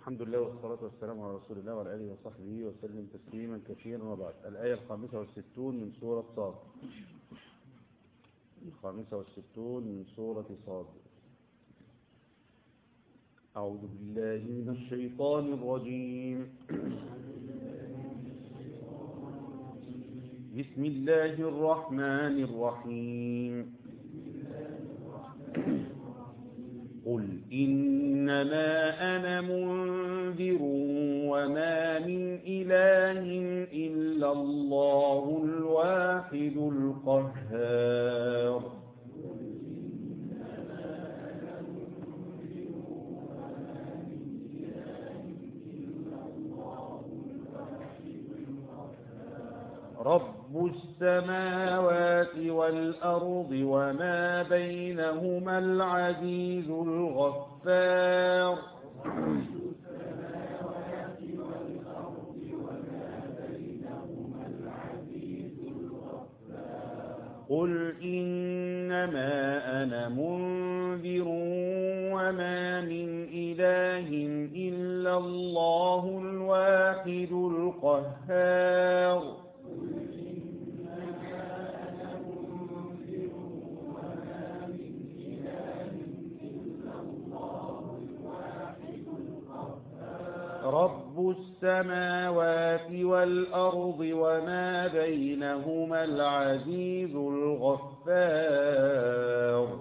الحمد لله والصلاة والسلام على رسول الله وعلى آله وصحبه وسلم تسليما كثيرا وبعد الآية الخامسة والستون من سورة صاد الخامسة والستون من سورة صاد أعوذ بالله من الشيطان الرجيم بسم الله الرحمن الرحيم قل إنما أنا منذر وما من إله إلا الله الواحد القهار رب السماوات والأرض وما بينهما العزيز الغفار قل إنما أنا منذر وما من إله إلا الله الواحد القهار رب السماوات والأرض وما بينهما العزيز الغفار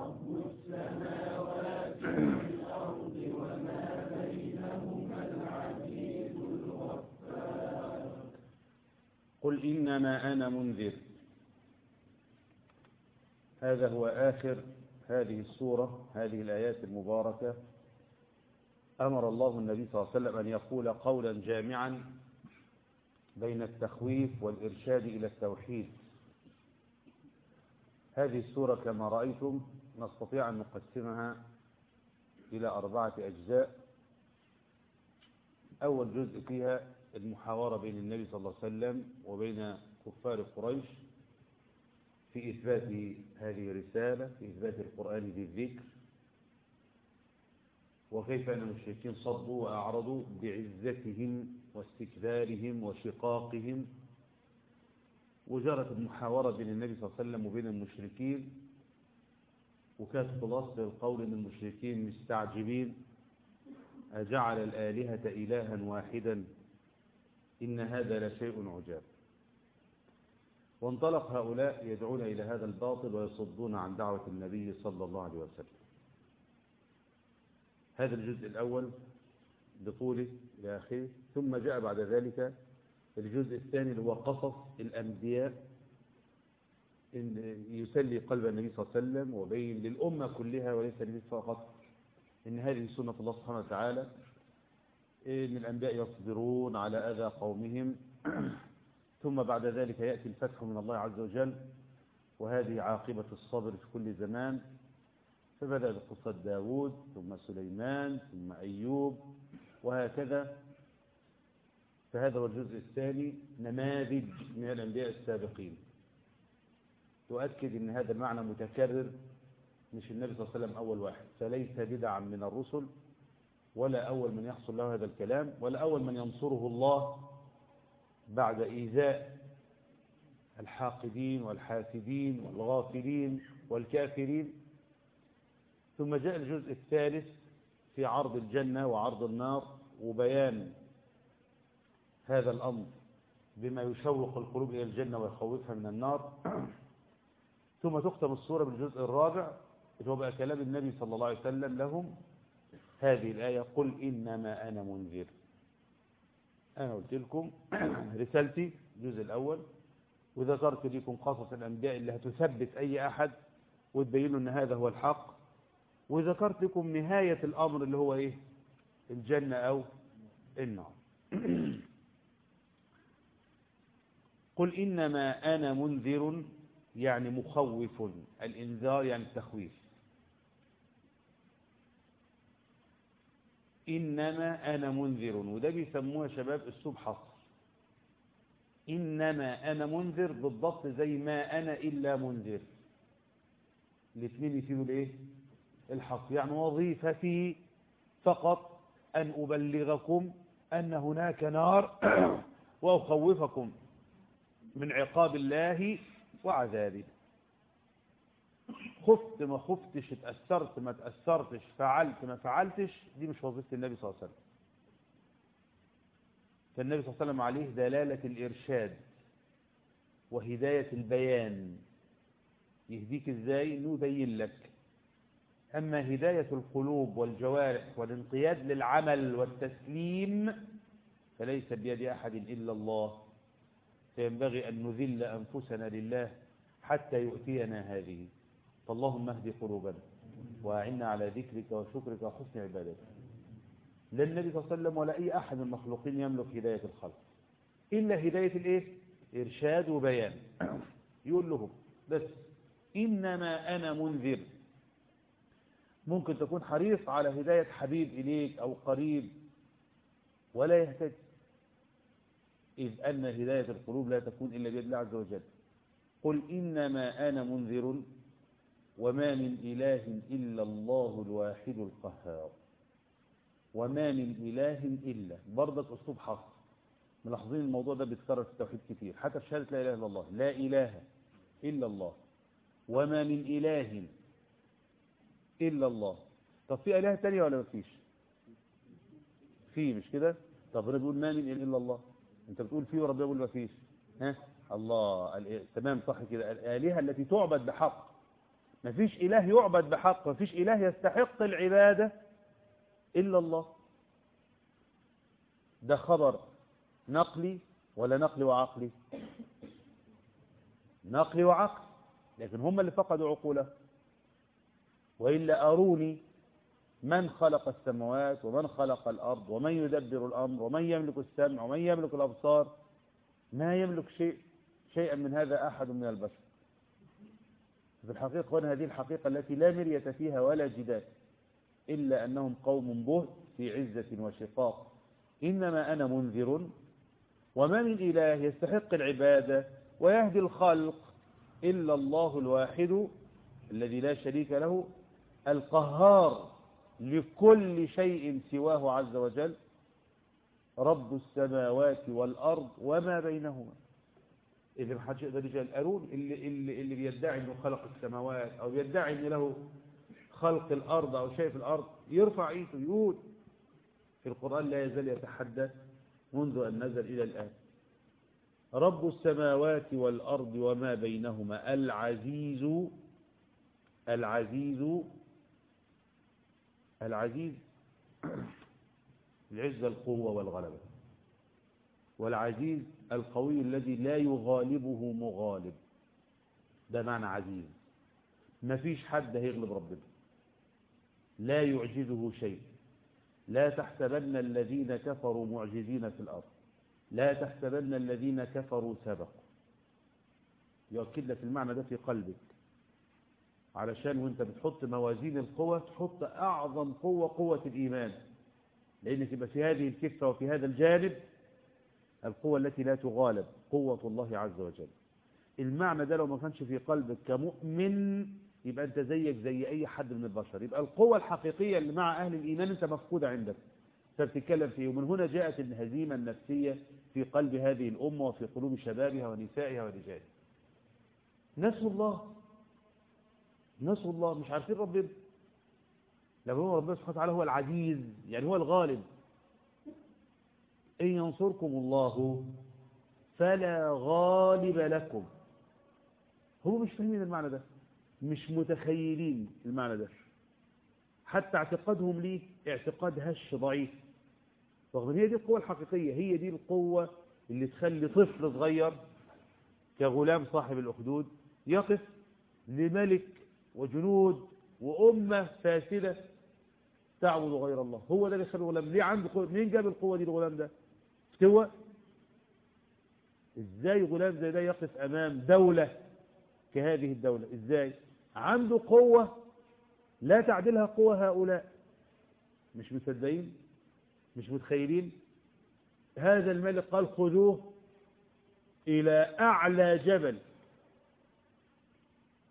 قل إنما أنا منذر هذا هو آخر هذه السورة هذه الآيات المباركة أمر الله النبي صلى الله عليه وسلم أن يقول قولا جامعا بين التخويف والإرشاد إلى التوحيد هذه السورة كما رأيتم نستطيع أن نقسمها إلى أربعة أجزاء أول جزء فيها المحاورة بين النبي صلى الله عليه وسلم وبين كفار قريش في إثبات هذه الرسالة في إثبات القرآن بالذكر وكيف أن المشركين صدوا وأعرضوا بعزتهم واستكبارهم وشقاقهم وجرت المحاورة بين النبي صلى الله عليه وسلم وبين المشركين وكانت خلاصة القول أن المشركين مستعجبين أجعل الآلهة إلها واحدا إن هذا لشيء عجاب وانطلق هؤلاء يدعون إلى هذا الباطل ويصدون عن دعوة النبي صلى الله عليه وسلم هذا الجزء الأول بطوله إلى آخره ثم جاء بعد ذلك الجزء الثاني اللي هو قصص الأنبياء إن يسلي قلب النبي صلى الله عليه وسلم وبين للأمة كلها وليس للنبي فقط إن هذه سنة الله سبحانه وتعالى إن الأنبياء يصبرون على أذى قومهم ثم بعد ذلك يأتي الفتح من الله عز وجل وهذه عاقبة الصبر في كل زمان فبدأ بقصة داود ثم سليمان ثم أيوب وهكذا فهذا هو الجزء الثاني نماذج من الأنبياء السابقين تؤكد أن هذا المعنى متكرر مش النبي صلى الله عليه وسلم أول واحد فليس بدعا من الرسل ولا أول من يحصل له هذا الكلام ولا أول من ينصره الله بعد إيذاء الحاقدين والحاسدين والغافلين والكافرين ثم جاء الجزء الثالث في عرض الجنة وعرض النار وبيان هذا الأمر بما يشوق القلوب إلى الجنة ويخوفها من النار ثم تختم الصورة بالجزء الرابع اللي هو بقى كلام النبي صلى الله عليه وسلم لهم هذه الآية قل إنما أنا منذر أنا قلت لكم رسالتي الجزء الأول وذكرت لكم قصص الأنبياء اللي هتثبت أي أحد وتبين له أن هذا هو الحق وذكرت لكم نهاية الأمر اللي هو إيه الجنة أو النار قل إنما أنا منذر يعني مخوف الإنذار يعني التخويف إنما أنا منذر وده بيسموها شباب أسلوب حصر إنما أنا منذر بالضبط زي ما أنا إلا منذر الاثنين يفيدوا الإيه الحصر يعني وظيفتي فقط أن أبلغكم أن هناك نار وأخوفكم من عقاب الله وعذابه خفت ما خفتش اتأثرت ما تأثرتش فعلت ما فعلتش دي مش وظيفة النبي صلى الله عليه وسلم فالنبي صلى الله عليه وسلم عليه دلالة الإرشاد وهداية البيان يهديك ازاي انه يبين لك أما هداية القلوب والجوارح والانقياد للعمل والتسليم فليس بيد أحد إلا الله فينبغي أن نذل أنفسنا لله حتى يؤتينا هذه فاللهم اهد قلوبنا وأعنا على ذكرك وشكرك وحسن عبادتك لا النبي صلى الله عليه وسلم ولا أي أحد من المخلوقين يملك هداية الخلق إلا هداية الإيه؟ إرشاد وبيان يقول لهم بس إنما أنا منذر ممكن تكون حريص على هداية حبيب إليك أو قريب ولا يهتدي إذ أن هداية القلوب لا تكون إلا بيد الله عز وجل قل إنما أنا منذر وما من إله إلا الله الواحد القهار وما من إله إلا برضك أسلوب حصر ملاحظين الموضوع ده بيتكرر في التوحيد كتير حتى في شهادة لا إله إلا الله لا إله إلا الله وما من إله إلا الله طب في آلهة تانية ولا مفيش في مش كده طب ربنا بيقول ما من إلا الله انت بتقول فيه وربنا بيقول مفيش ها الله ال- تمام صح كده الآلهة التي تعبد بحق مفيش إله يعبد بحق مفيش إله يستحق العبادة إلا الله ده خبر نقلي ولا نقلي وعقلي نقلي وعقل لكن هم اللي فقدوا عقوله وإلا أروني من خلق السماوات ومن خلق الأرض ومن يدبر الأمر ومن يملك السمع ومن يملك الأبصار ما يملك شيء شيئا من هذا أحد من البشر في الحقيقة هنا هذه الحقيقة التي لا مرية فيها ولا جدال إلا أنهم قوم بهت في عزة وشقاق إنما أنا منذر وما من إله يستحق العبادة ويهدي الخلق إلا الله الواحد الذي لا شريك له القهار لكل شيء سواه عز وجل رب السماوات والأرض وما بينهما اللي ما حدش يقدر يجي القارون اللي, اللي, اللي بيدعي انه خلق السماوات او بيدعي ان له خلق الارض او شيء في الارض يرفع ايده يقول في القرآن لا يزال يتحدث منذ ان نزل الى الان رب السماوات والارض وما بينهما العزيز العزيز العزيز العزة القوة والغلبة والعزيز القوي الذي لا يغالبه مغالب ده معنى عزيز ما فيش حد هيغلب ربنا لا يعجزه شيء لا تحسبن الذين كفروا معجزين في الأرض لا تحسبن الذين كفروا سبقوا يؤكد لك المعنى ده في قلبك علشان وانت بتحط موازين القوة تحط أعظم قوة قوة الإيمان لأنك يبقى في هذه الكفة وفي هذا الجانب القوة التي لا تغالب قوة الله عز وجل المعنى ده لو ما كانش في قلبك كمؤمن يبقى أنت زيك زي أي حد من البشر يبقى القوة الحقيقية اللي مع أهل الإيمان أنت مفقودة عندك فبتتكلم فيه ومن هنا جاءت الهزيمة النفسية في قلب هذه الأمة وفي قلوب شبابها ونسائها ورجالها نسوا الله نسوا الله مش عارفين ربنا لو هو ربنا سبحانه وتعالى هو العزيز يعني هو الغالب إن ينصركم الله فلا غالب لكم هم مش فاهمين المعنى ده مش متخيلين المعنى ده حتى اعتقادهم ليه اعتقاد هش ضعيف رغم هي دي القوة الحقيقية هي دي القوة اللي تخلي طفل صغير كغلام صاحب الأخدود يقف لملك وجنود وأمة فاسدة تعبد غير الله هو ده اللي خلى الغلام ليه عنده قوة مين جاب القوة دي الغلام ده افتوى ازاي غلام زي ده يقف امام دولة كهذه الدولة ازاي عنده قوة لا تعدلها قوة هؤلاء مش مصدقين مش متخيلين هذا الملك قال خذوه إلى أعلى جبل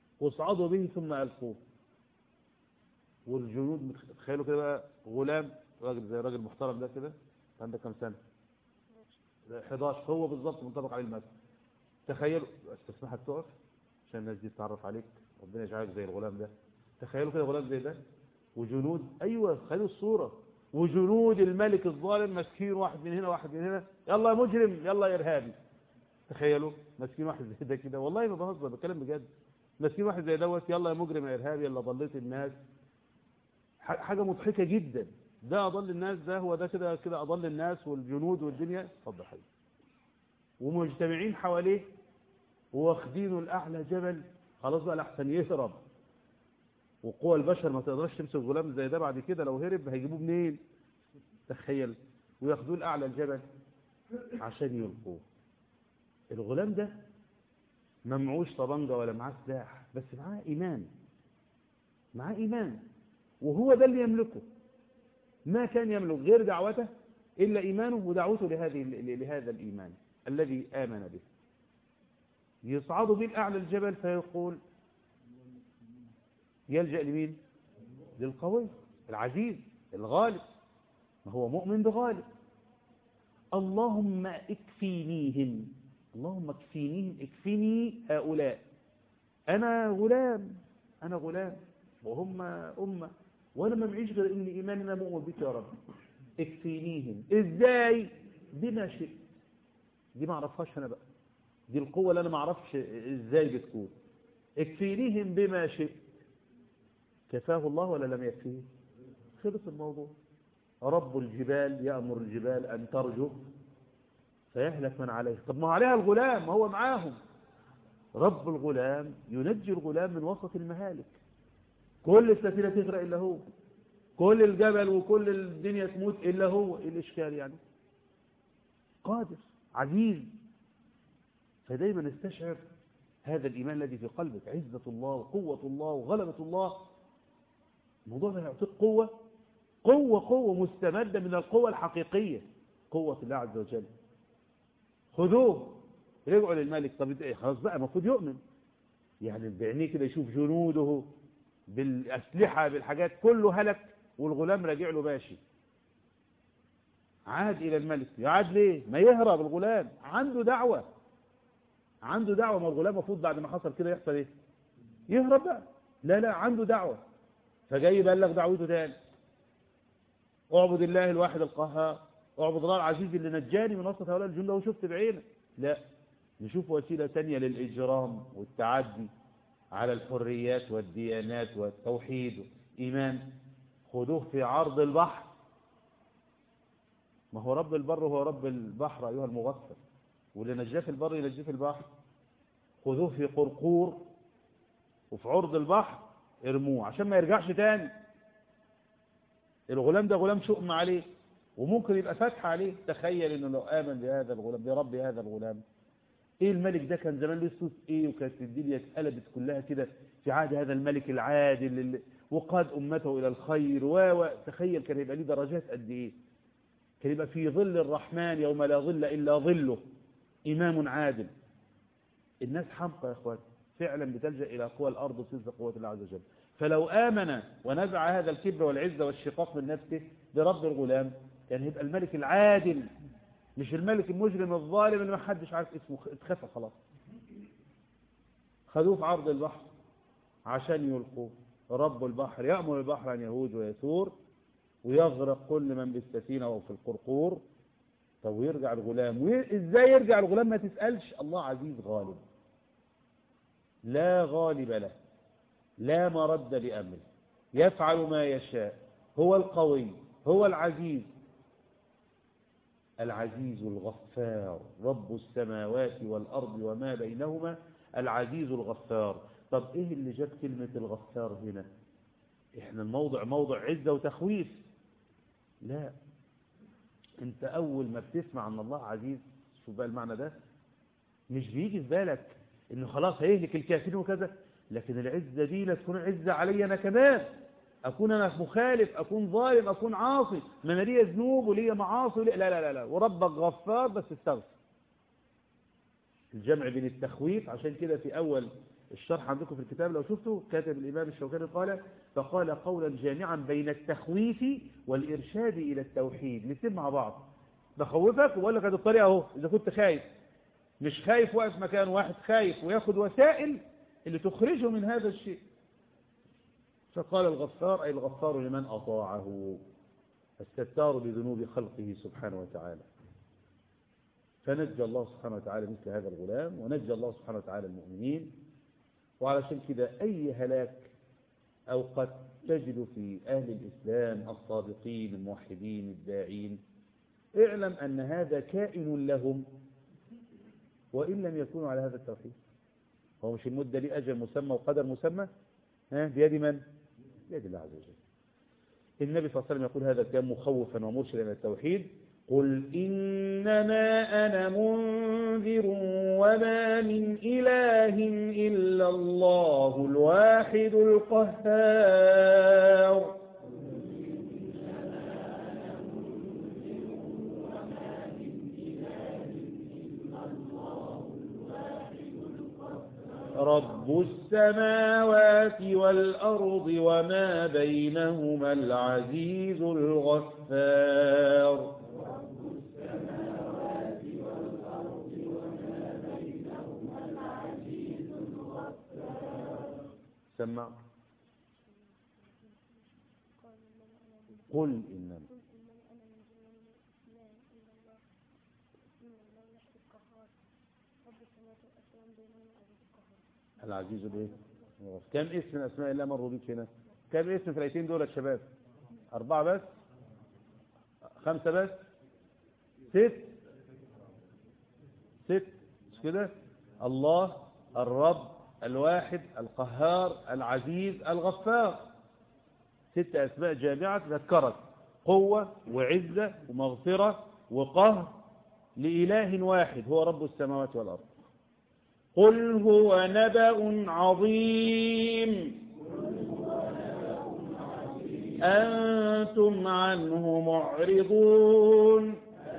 واصعدوا به ثم ألقوه والجنود تخيلوا كده بقى غلام راجل زي راجل محترم ده كده عندك كام سنة 11 هو بالظبط منطبق عليه المثل تخيلوا استسمحك تقف عشان الناس دي تتعرف عليك ربنا يجعلك زي الغلام ده تخيلوا كده غلام زي ده وجنود ايوه خلوا الصورة وجنود الملك الظالم ماسكين واحد من هنا واحد من هنا يلا يا مجرم يلا يا ارهابي تخيلوا ماسكين واحد زي ده كده والله ما بهزر بتكلم بجد ماسكين واحد زي دوت يلا يا مجرم يا ارهابي يلا ضليت الناس حاجة مضحكة جدا ده أضل الناس ده هو ده كده كده أضل الناس والجنود والدنيا اتفضل حبيبي ومجتمعين حواليه واخدينه الأعلى جبل خلاص بقى الأحسن يهرب وقوى البشر ما تقدرش تمسك غلام زي ده بعد كده لو هرب هيجيبوه منين تخيل وياخدوه الأعلى الجبل عشان يلقوه الغلام ده ما معوش طبنجة ولا معاه سلاح بس معاه إيمان معاه إيمان وهو ده اللي يملكه ما كان يملك غير دعوته إلا إيمانه ودعوته لهذه لهذا الإيمان الذي آمن به يصعد به الأعلى الجبل فيقول يلجأ لمين للقوي العزيز الغالب ما هو مؤمن بغالب اللهم اكفينيهم اللهم اكفينيهم اكفني هؤلاء أنا غلام أنا غلام وهم أمة وأنا ما معيش غير إن إيماننا مؤمن بك يا رب اكفينيهم إزاي بما شئت دي ما أعرفهاش أنا بقى دي القوة اللي أنا ما أعرفش إزاي بتكون اكفينيهم بما شئت كفاه الله ولا لم يكفيه خلص الموضوع رب الجبال يأمر الجبال أن ترجف فيهلك من عليه طب ما عليها الغلام ما هو معاهم رب الغلام ينجي الغلام من وسط المهالك كل السفينة تغرق إلا هو كل الجبل وكل الدنيا تموت إلا هو إيه الإشكال يعني قادر عزيز فدايما استشعر هذا الإيمان الذي في قلبك عزة الله وقوة الله وغلبة الله الموضوع ده يعطيك قوة قوة قوة مستمدة من القوة الحقيقية قوة الله عز وجل خذوه رجعوا للملك طب ايه خلاص بقى المفروض يؤمن يعني بعينيه كده يشوف جنوده بالأسلحة بالحاجات كله هلك والغلام راجع له ماشي عاد إلى الملك يعاد ليه ما يهرب الغلام عنده دعوة عنده دعوة ما الغلام المفروض بعد ما حصل كده يحصل ايه يهرب بقى لا لا عنده دعوة فجاي يبلغ دعوته تاني اعبد الله الواحد القهار اعبد الله العزيز اللي نجاني من وسط هؤلاء الجنة وشفت بعينه لا نشوف وسيلة ثانية للإجرام والتعدي على الحريات والديانات والتوحيد إيمان خذوه في عرض البحر ما هو رب البر هو رب البحر أيها المغفر واللي نجاه في البر ينجيه في البحر خذوه في قرقور وفي عرض البحر ارموه عشان ما يرجعش تاني الغلام ده غلام شؤم عليه وممكن يبقى فتح عليه تخيل انه لو امن بهذا الغلام برب هذا الغلام ايه الملك ده كان زمان له صوت ايه وكانت الدنيا اتقلبت كلها كده في عهد هذا الملك العادل اللي وقاد امته الى الخير و تخيل كان يبقى ليه درجات قد ايه كان يبقى في ظل الرحمن يوم لا ظل الا ظله امام عادل الناس حمقى يا اخوان فعلا بتلجا الى قوى الارض وتنسى قوه الله عز وجل فلو امن ونزع هذا الكبر والعزه والشقاق من نفسه برب الغلام كان يبقى الملك العادل مش الملك المجرم الظالم اللي ما حدش عارف اسمه اتخفى خلاص خذوه في عرض البحر عشان يلقوه رب البحر يأمر البحر أن يهوج ويثور ويغرق كل من بالسفينة أو في القرقور طب ويرجع الغلام ازاي يرجع الغلام ما تسألش الله عزيز غالب لا غالب له لا مرد لأمره يفعل ما يشاء هو القوي هو العزيز العزيز الغفار رب السماوات والأرض وما بينهما العزيز الغفار طب ايه اللي جاب كلمة الغفار هنا احنا الموضع موضع عزة وتخويف لا انت اول ما بتسمع ان الله عزيز شوف بقى المعنى ده مش بيجي في بالك انه خلاص هيهلك الكافرين وكذا لكن العزة دي لا تكون عزة علي انا كمان أكون أنا مخالف أكون ظالم أكون عاصي ما أنا ليا ذنوب وليا معاصي لا لا لا لا وربك غفار بس استغفر الجمع بين التخويف عشان كده في أول الشرح عندكم في الكتاب لو شفتوا كاتب الإمام الشوكاني قال فقال قولا جامعا بين التخويف والإرشاد إلى التوحيد الاثنين مع بعض بخوفك وبقول لك هذه الطريقة اهو إذا كنت خايف مش خايف واقف مكان واحد خايف وياخد وسائل اللي تخرجه من هذا الشيء فقال الغفار أي الغفار لمن أطاعه الستار بذنوب خلقه سبحانه وتعالى فنجى الله سبحانه وتعالى مثل هذا الغلام ونجى الله سبحانه وتعالى المؤمنين وعلشان كده أي هلاك أو قد تجد في أهل الإسلام الصادقين الموحدين الداعين اعلم أن هذا كائن لهم وإن لم يكونوا على هذا التوحيد هو مش المدة ليه أجل مسمى وقدر مسمى ها بيد من؟ بيد الله عز وجل النبي صلى الله عليه وسلم يقول هذا الكلام مخوفا ومرشدا إلى التوحيد قل إنما أنا منذر وما من إله إلا الله الواحد القهار رب السماوات والأرض وما بينهما العزيز الغفار سمع قل إنما العزيز الايه كم اسم من اسماء الله مروا بيك هنا كم اسم في الايتين دول يا شباب اربعه بس خمسه بس ست ست مش كده الله الرب الواحد القهار العزيز الغفار ست اسماء جامعه تذكرت قوه وعزه ومغفره وقهر لاله واحد هو رب السماوات والارض قل هو نبأ عظيم أنتم عنه معرضون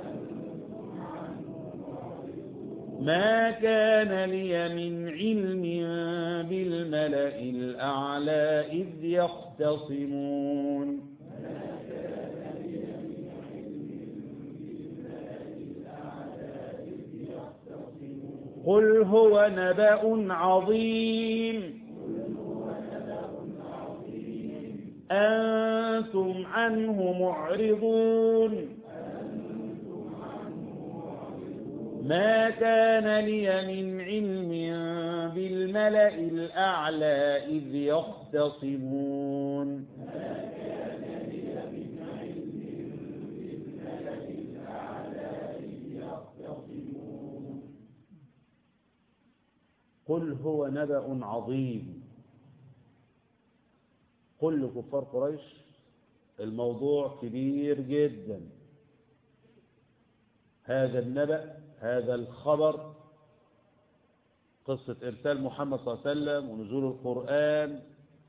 ما كان لي من علم بالملأ الأعلى إذ يختصمون قل هو نبأ عظيم أنتم عنه معرضون ما كان لي من علم بالملأ الأعلى إذ يختصمون قل هو نبأ عظيم قل لكفار قريش الموضوع كبير جدا هذا النبأ هذا الخبر قصة إرسال محمد صلى الله عليه وسلم ونزول القرآن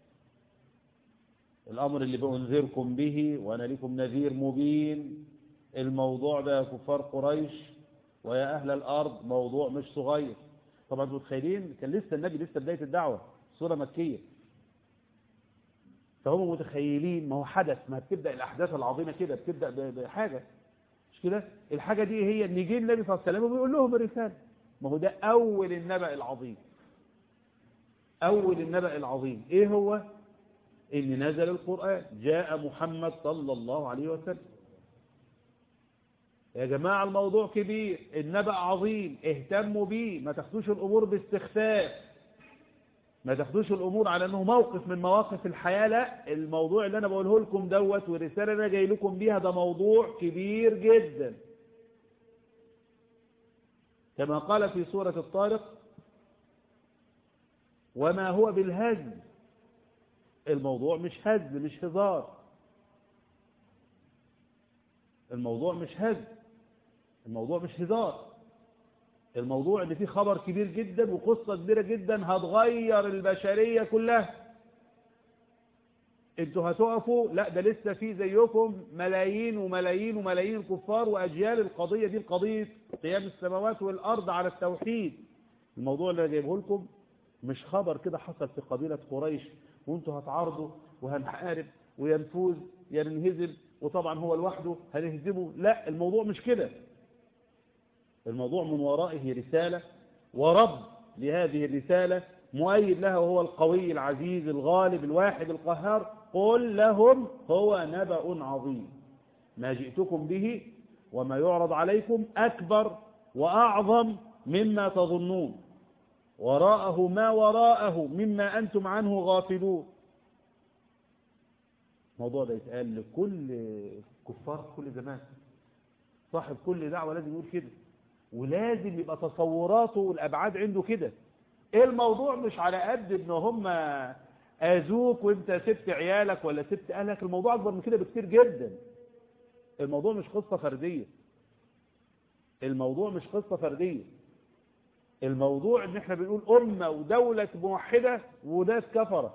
الأمر اللي بأنذركم به وأنا لكم نذير مبين الموضوع ده يا كفار قريش ويا أهل الأرض موضوع مش صغير طبعا انتوا متخيلين كان لسه النبي لسه بداية الدعوة سورة مكية فهم متخيلين ما هو حدث ما بتبدأ الأحداث العظيمة كده بتبدأ بحاجة مش كده الحاجة دي هي ان يجي النبي صلى الله عليه وسلم وبيقول لهم الرسالة ما هو ده أول النبأ العظيم أول النبأ العظيم إيه هو إن نزل القرآن جاء محمد صلى الله عليه وسلم يا جماعة الموضوع كبير النبأ عظيم اهتموا بيه ما تاخدوش الأمور باستخفاف ما تاخدوش الأمور على أنه موقف من مواقف الحياة لا الموضوع اللي أنا بقوله لكم دوت والرسالة اللي أنا جاي لكم بيها ده موضوع كبير جدا كما قال في سورة الطارق وما هو بالهزل الموضوع مش هزل مش هزار الموضوع مش هزل الموضوع مش هزار الموضوع ان فيه خبر كبير جدا وقصة كبيرة جدا هتغير البشرية كلها انتوا هتقفوا لا ده لسه في زيكم ملايين وملايين وملايين الكفار واجيال القضية دي القضية قيام السماوات والارض على التوحيد الموضوع اللي انا جايبه لكم مش خبر كده حصل في قبيلة قريش وانتوا هتعارضوا وهنحارب وينفوز ينهزم وطبعا هو لوحده هنهزمه لا الموضوع مش كده الموضوع من ورائه رسالة ورب لهذه الرسالة مؤيد لها وهو القوي العزيز الغالب الواحد القهار قل لهم هو نبأ عظيم ما جئتكم به وما يعرض عليكم أكبر وأعظم مما تظنون وراءه ما وراءه مما أنتم عنه غافلون الموضوع ده يتقال لكل كفار كل زمان صاحب كل دعوة لازم يقول كده ولازم يبقى تصوراته والأبعاد عنده كده الموضوع مش على قد ان هم اذوك وانت سبت عيالك ولا سبت اهلك الموضوع اكبر من كده بكتير جدا الموضوع مش قصة فردية الموضوع مش قصة فردية الموضوع ان احنا بنقول امة ودولة موحدة وناس كفرة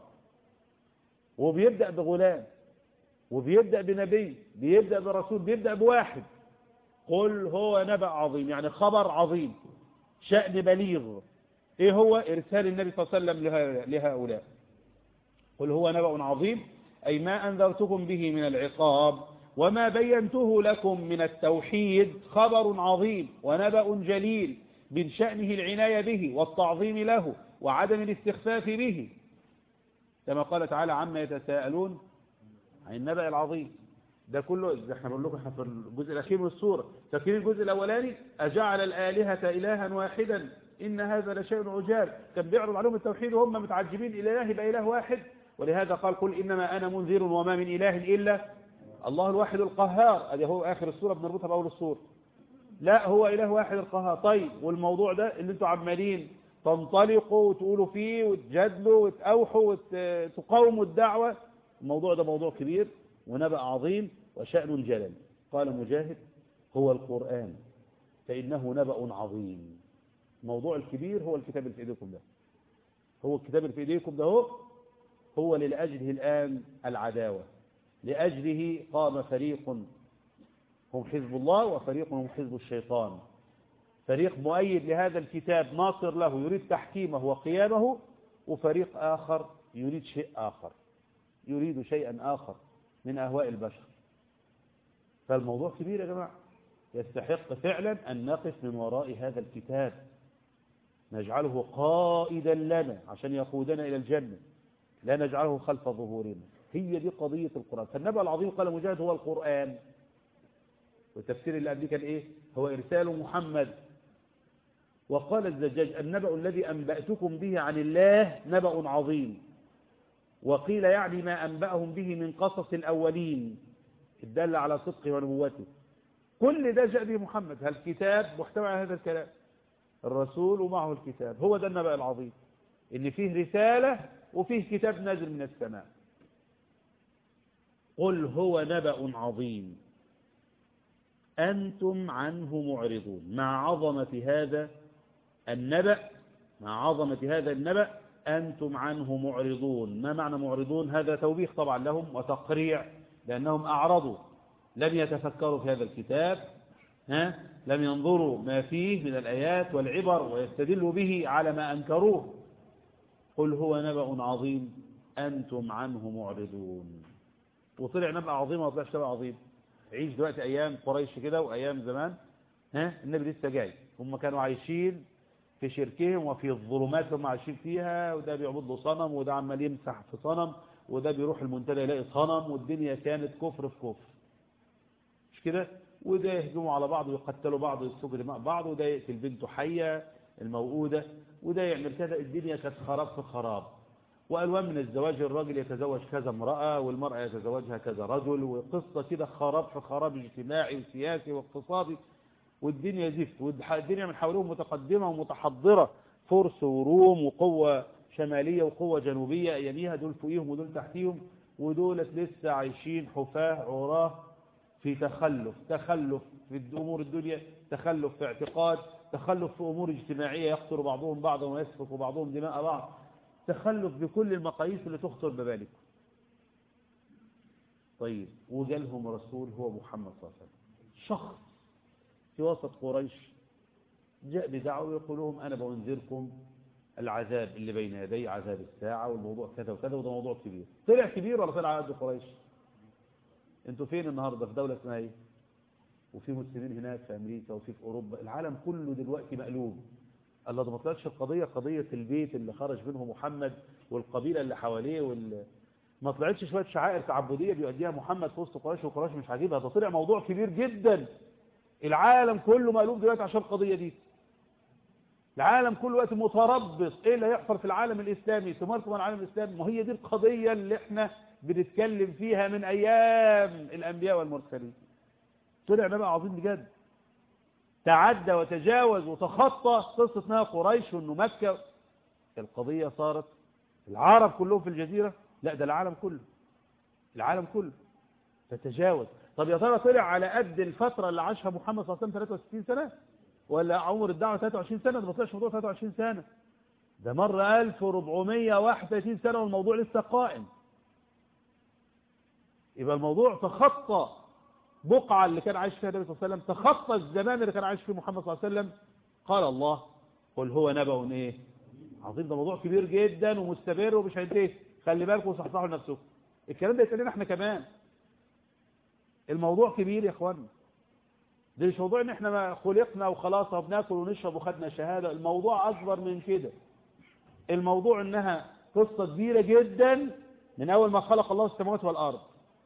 وبيبدأ بغلام وبيبدأ بنبي بيبدأ برسول بيبدأ بواحد قل هو نبأ عظيم يعني خبر عظيم شأن بليغ ايه هو ارسال النبي صلى الله عليه وسلم لهؤلاء قل هو نبأ عظيم اي ما انذرتكم به من العقاب وما بينته لكم من التوحيد خبر عظيم ونبأ جليل من شأنه العناية به والتعظيم له وعدم الاستخفاف به كما قال تعالى عما يتساءلون عن النبأ العظيم ده كله ده احنا بنقول لكم احنا في الجزء الاخير من السوره فاكرين الجزء الاولاني اجعل الالهه الها واحدا ان هذا لشيء عجاب كان بيعرض عليهم التوحيد وهم متعجبين اله يبقى اله واحد ولهذا قال قل انما انا منذر وما من اله الا الله الواحد القهار ادي هو اخر السوره بنربطها باول السوره لا هو اله واحد القهار طيب والموضوع ده اللي انتوا عمالين تنطلقوا وتقولوا فيه وتجادلوا وتأوحوا وتقاوموا الدعوه الموضوع ده موضوع كبير ونبأ عظيم وشأن جلل قال مجاهد هو القرآن فإنه نبأ عظيم الموضوع الكبير هو الكتاب اللي في إيديكم ده هو الكتاب اللي في إيديكم ده هو هو لأجله الآن العداوة لأجله قام فريق هم حزب الله وفريق هم حزب الشيطان فريق مؤيد لهذا الكتاب ناصر له يريد تحكيمه وقيامه وفريق آخر يريد شيء آخر يريد شيئا آخر من أهواء البشر فالموضوع كبير يا جماعة يستحق فعلا أن نقف من وراء هذا الكتاب نجعله قائدا لنا عشان يقودنا إلى الجنة لا نجعله خلف ظهورنا هي دي قضية القرآن فالنبأ العظيم قال مجاهد هو القرآن والتفسير اللي قبل كان إيه هو إرسال محمد وقال الزجاج النبأ الذي أنبأتكم به عن الله نبأ عظيم وقيل يعني ما أنبأهم به من قصص الأولين الدل على صدقه ونبوته كل ده جاء به محمد هالكتاب محتوى على هذا الكلام الرسول ومعه الكتاب هو ده النبأ العظيم إن فيه رسالة وفيه كتاب نازل من السماء قل هو نبأ عظيم أنتم عنه معرضون مع عظمة هذا النبأ مع عظمة هذا النبأ أنتم عنه معرضون ما معنى معرضون هذا توبيخ طبعا لهم وتقريع لأنهم أعرضوا لم يتفكروا في هذا الكتاب ها لم ينظروا ما فيه من الآيات والعبر ويستدلوا به على ما أنكروه قل هو نبأ عظيم أنتم عنه معرضون وطلع نبأ عظيم وما طلعش نبأ عظيم عيش دلوقتي أيام قريش كده وأيام زمان ها النبي لسه جاي هم كانوا عايشين في شركهم وفي الظلمات اللي هم عايشين فيها وده بيعبد له صنم وده عمال يمسح في صنم وده بيروح المنتدى يلاقي صنم والدنيا كانت كفر في كفر مش كده وده يهجموا على بعض ويقتلوا بعض ويسفكوا دماء بعض وده يقتل بنته حية الموؤودة وده يعمل كذا الدنيا كانت خراب في خراب وألوان من الزواج الراجل يتزوج كذا امرأة والمرأة يتزوجها كذا رجل وقصة كده خراب في خراب اجتماعي وسياسي واقتصادي والدنيا زفت والدنيا من حولهم متقدمة ومتحضرة فرس وروم وقوة شمالية وقوة جنوبية أياميها دول فوقيهم ودول تحتيهم ودولت لسه عايشين حفاة عراه في تخلف تخلف في أمور الدنيا تخلف في اعتقاد تخلف في أمور اجتماعية يقتل بعضهم بعضا ويسفك بعضهم دماء بعض تخلف بكل المقاييس اللي تخطر ببالك طيب وجالهم رسول هو محمد صلى الله عليه وسلم شخص في وسط قريش جاء بدعوة يقول لهم أنا بأنذركم العذاب اللي بين يدي عذاب الساعة والموضوع كذا وكذا وده موضوع كبير طلع كبير ولا طلع على قد قريش انتوا فين النهاردة في دولة اسمها ايه وفي مسلمين هناك في امريكا وفي في اوروبا العالم كله دلوقتي مقلوب الله ده ما طلعتش القضية قضية البيت اللي خرج منه محمد والقبيلة اللي حواليه وال... ما طلعتش شوية شعائر تعبدية بيؤديها محمد في وسط قريش وقريش مش عاجبها ده طلع موضوع كبير جدا العالم كله مقلوب دلوقتي عشان القضية دي العالم كل وقت متربص ايه اللي هيحصل في العالم الاسلامي ثماركم العالم الاسلامي ما هي دي القضية اللي احنا بنتكلم فيها من ايام الانبياء والمرسلين طلع نبأ عظيم بجد تعدى وتجاوز وتخطى قصة انها قريش وانه مكة القضية صارت العرب كلهم في الجزيرة لا ده العالم كله العالم كله فتجاوز طب يا ترى طلع على قد الفترة اللي عاشها محمد صلى الله عليه وسلم 63 سنة ولا عمر الدعوة 23 سنة ده ما طلعش موضوع 23 سنة ده مر 1431 سنة والموضوع لسه قائم يبقى الموضوع تخطى بقعة اللي كان عايش فيها النبي صلى الله عليه وسلم تخطى الزمان اللي كان عايش فيه محمد صلى الله عليه وسلم قال الله قل هو نبأ ايه عظيم ده موضوع كبير جدا ومستمر ومش هينتهي خلي بالكم وصحصحوا لنفسكم الكلام ده يتقال احنا كمان الموضوع كبير يا اخوانا ده مش موضوع ان احنا ما خلقنا وخلاص وبناكل ونشرب وخدنا شهادة الموضوع اكبر من كده الموضوع انها قصة كبيرة جدا من اول ما خلق الله السماوات والارض